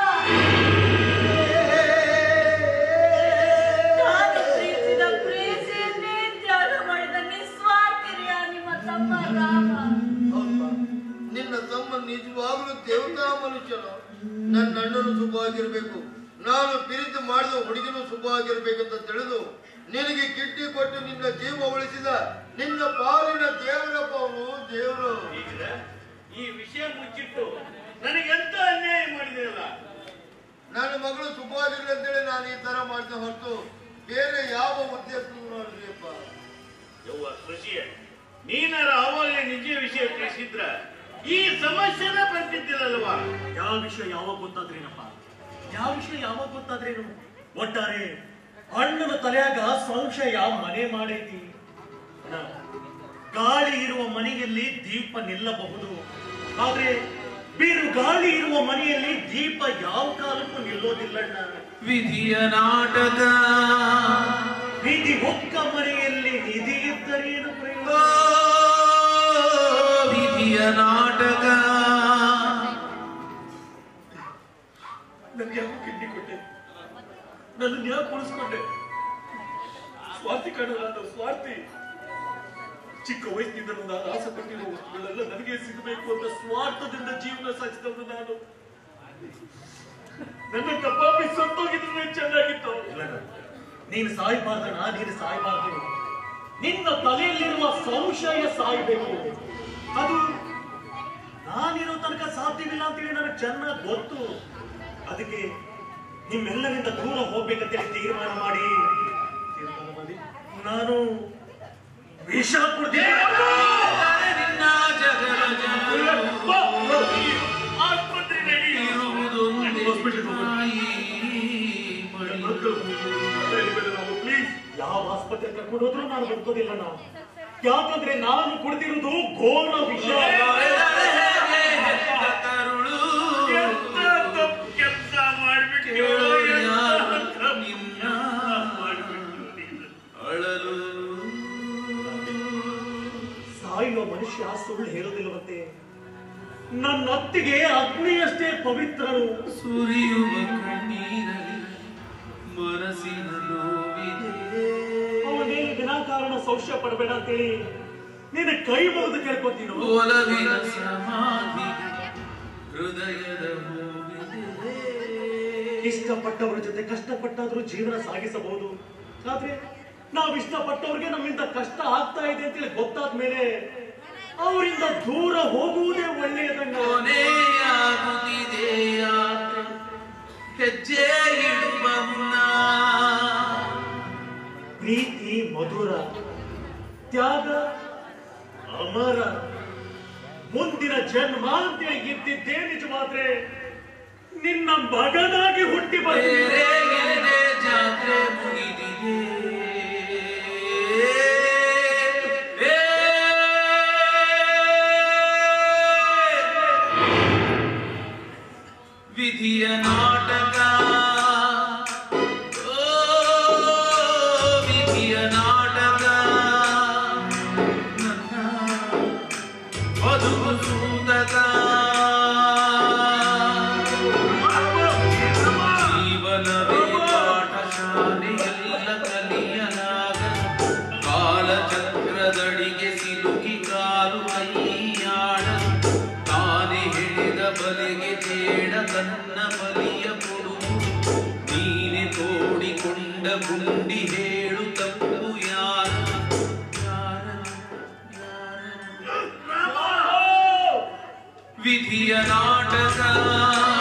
ತಾನು ಪ್ರೀತಿಸಿದ ಪ್ರೇಯಸಿಯನ್ನೇ ತ್ಯಾಗ ಮಾಡಿದ ನಿಸ್ವಾರ್ಥಿರಿಯ ನಿಮ್ಮ ತಮ್ಮ ರಾಮ ಹೌದಾ? ನಿನ್ನ ತಮ್ಮ ನಿಜವಾಗ್ಲೂ ದೇವತಾ ಮನುಷ್ಯನು ನನ್ನ ಅಣ್ಣನು ಸುಖವಾಗಿರ್ಬೇಕು ನಾನು ಪ್ರೀತಿ ಮಾಡಿದ ಹುಡುಗಿನೂ ಸುಖವಾಗಿರ್ಬೇಕಂತ ತಿಳಿದು ನಿನಗೆ ಕಿಡ್ನಿ ಕೊಟ್ಟು ನಿನ್ನ ಜೀವ ಉಳಿಸಿದ ನಿನ್ನ ಪಾಲಿನ ದೇವರಪ್ಪ ಅವನು ದೇವರು ಈ ವಿಷಯ ಮುಚ್ಚಿಟ್ಟು ನನಗೆ ಎಂತ ಅನ್ಯಾಯ ಮಾಡಿದೆಯಲ್ಲ ನನ್ನ ಮಗಳು ಸುಖವಾಗಿರ್ಲಿ ಅಂತೇಳಿ ನಾನು ಈ ತರ ಮಾಡಿದ ಹೊರತು ಬೇರೆ ಯಾವ ಉದ್ದೇಶನೂ ನೋಡ್ರಿಯಪ್ಪ ಯವ್ವ ಕೃಷಿಯ ನೀನಾರ ಅವಾಗಲೇ ನಿಜ ವಿಷಯ ತಿಳಿಸಿದ್ರ ಈ ಸಮಸ್ಯೆನ ಬರ್ತಿದ್ದಿಲ್ಲಲ್ವಾ ಯಾವ ವಿಷಯ ಯಾವಾಗ ಗೊತ್ತಾದ್ರೇನಪ್ಪ ಯಾವ ವಿಷಯ ಯಾವಾಗ ಗೊತ್ತಾದ್ರೇನು ಒಟ್ಟಾರೆ ಅಣ್ಣನ ತಲೆಯಾಗ ಸಂಶಯ ಮನೆ ಮಾಡೈತಿ ಅಣ್ಣ, ಗಾಳಿ ಇರುವ ಮನೆಯಲ್ಲಿ ದೀಪ ನಿಲ್ಲಬಹುದು ಆದ್ರೆ ಬೀರು ಗಾಳಿ ಇರುವ ಮನೆಯಲ್ಲಿ ದೀಪ ಯಾವ ಕಾಲಕ್ಕೂ ನಿಲ್ಲೋದಿಲ್ಲಣ್ಣ ವಿಧಿಯ ನಾಟಕ ನಿಧಿ ಒಕ್ಕ ಮನೆಯಲ್ಲಿ ನಿಧಿ ಇದ್ದರೇನು ಓ, ಪ್ರಯೋಜನ ವಿಧಿಯ ನಾಟಕ ನನ್ಗೆ ಯಾಕೆ ಕಿಡ್ನಿ ಕೊಟ್ಟೆ ನನ್ನ ಯಾಕೆ ಉಳಿಸ್ಕೊಂಡೆ ಸ್ವಾರ್ಥಿ ಕಾಣಲ್ಲ ಅಂತ ಸ್ವಾರ್ಥಿ ಚಿಕ್ಕ ವಯಸ್ಸಿನಿಂದಲೂ ನಾನು ಆಸೆ ಪಟ್ಟಿರುವ ವಸ್ತುಗಳೆಲ್ಲ ನನಗೆ ಸಿಗಬೇಕು ಅಂತ ಸ್ವಾರ್ಥದಿಂದ ಜೀವನ ಸಾಗಿಸಿದವನು ನಾನು ನನ್ನ ತಪ್ಪಾಪಿ ಸತ್ತೋಗಿದ್ರೆ ಚೆನ್ನಾಗಿತ್ತು ಇಲ್ಲಣ್ಣ, ನೀನು ಸಾಯ್ಬಾರ್ದಣ್ಣ ನೀನು ಸಾಯ್ಬಾರ್ದು ನಿನ್ನ ತಲೆಯಲ್ಲಿರುವ ಸಂಶಯ ಸಾಯ್ಬೇಕು ಅದು ನಾನಿರೋ ತನಕ ಸಾಧ್ಯವಿಲ್ಲ ಅಂತೇಳಿ ನನಗೆ ಚೆನ್ನಾಗಿ ಗೊತ್ತು ಅದಕ್ಕೆ ನಿಮ್ಮೆಲ್ಲರಿಂದ ದೂರ ಹೋಗ್ಬೇಕಂತೇಳಿ ತೀರ್ಮಾನ ಮಾಡಿ ತೀರ್ಮಾನ ಮಾಡಿ ನಾನು ವಿಷ ಕೊಡ್ತೀನಿ ನಿನ್ನ ಜಗರ ಆಸ್ಪತ್ರೆ ನಡಿ. ಇರುವುದೊಂದೇ ಹಾಸ್ಪಿಟಲ್ ಹೋಗೋಣ. ತಾಯಿ ಬಳಿ. ಪ್ಲೀಸ್ ಯಾವ ಆಸ್ಪತ್ರೆ ಕರ್ಕೊಂಡು ಹೋದ್ರು ನಾನು ಬದುಕೋದಿಲ್ಲ ನಾವು ಯಾಕಂದ್ರೆ ನಾನು ಕುಡಿದಿರುವುದು ಘೋರ ವಿಷ ಎಂತ ತಪ್ಪು ಕೆಲ್ಸ ಮಾಡ್ಬಿಟ್ಟು ಎಂತ ತಪ್ಪು ಮಾಡ್ಬಿಟ್ಟು ನೀನು. ಸಾಯುವ ಮನುಷ್ಯ ಸುಳ್ಳು ಹೇಳುವುದಿಲ್ಲವಂತೆ ನನ್ನ ಅತ್ತಿಗೆ ಅಗ್ನಿಯಷ್ಟೇ ಪವಿತ್ರರು ಸುರಿಯುವ ಕಣ್ಣೀರಲ್ಲಿ ಮನಸ್ಸಿನ ನೋವಿದೆ ಅವನೇನು ವಿನಾಕಾರಣ ಸಂಶಯ ಪಡಬೇಡ ಅಂತೇಳಿ ನೀನು ಕೈ ಮುಗಿದು ಕೇಳ್ಕೊತೀನು ಒಲವಿನ ಸಮಾಧಿ ಹೃದಯದ ಹೂವಿದೆ ಇಷ್ಟಪಟ್ಟವರ ಜೊತೆ ಕಷ್ಟಪಟ್ಟಾದ್ರೂ ಜೀವನ ಸಾಗಿಸಬಹುದು ಆದ್ರೆ ನಾವು ಇಷ್ಟಪಟ್ಟವ್ರಿಗೆ ನಮ್ಮಿಂದ ಕಷ್ಟ ಆಗ್ತಾ ಇದೆ ಅಂತೇಳಿ ಗೊತ್ತಾದ ಮೇಲೆ ಅವರಿಂದ ದೂರ ಹೋಗುವುದೇ ಒಳ್ಳೆಯದನ್ನ ಕೊನೆಯಾಗುತ್ತಿದೆ ಯಾತ್ರೆ ಹೆಜ್ಜೆ ಇಡುವ ಮುನ್ನ ಪ್ರೀತಿ ಮಧುರ ತ್ಯಾಗ ಅಮರ ಮುಂದಿನ ಜನ್ಮ ಅಂತೇಳಿ ಇದ್ದಿದ್ದೇ ನಿಜವಾದ್ರೆ ನಿನ್ನ ಮಗನಾಗಿ ಹುಟ್ಟಿ ಬರ್ತೀನಿ ಬೇರೆ ಏನೇ ಜಾತ್ರೆ ಮುಗಿದಿದೆ ಏ, ವಿಧಿಯ ನಾಟಕ ಓ, ವಿಧಿಯ ನಾಟಕ ನನ್ನ ಮಧುರ ಸೂತಕ ಜೀವನವೇ ಪಾಠಶಾಲೆಯಲ್ಲ ಕಲಿಯಲಾಗ ಕಾಲಚಕ್ರದಡಿಗೆ ಸಿಲುಕಿ ಕಾಲು ಕೈಯಾಡ ತಾನೇ ಹೇಳಿದ ಬಲೆಗೆ ತೇಡ ತನ್ನ ಬಲಿಯ ಕೊಡು ನೀನೆ ತೋಡಿಕೊಂಡ ಗುಂಡಿ ಹೇಳು ತಪ್ಪು ಯಾರ ಯಾರ ಯಾರ ವಿಧಿಯ ನಾಟಕ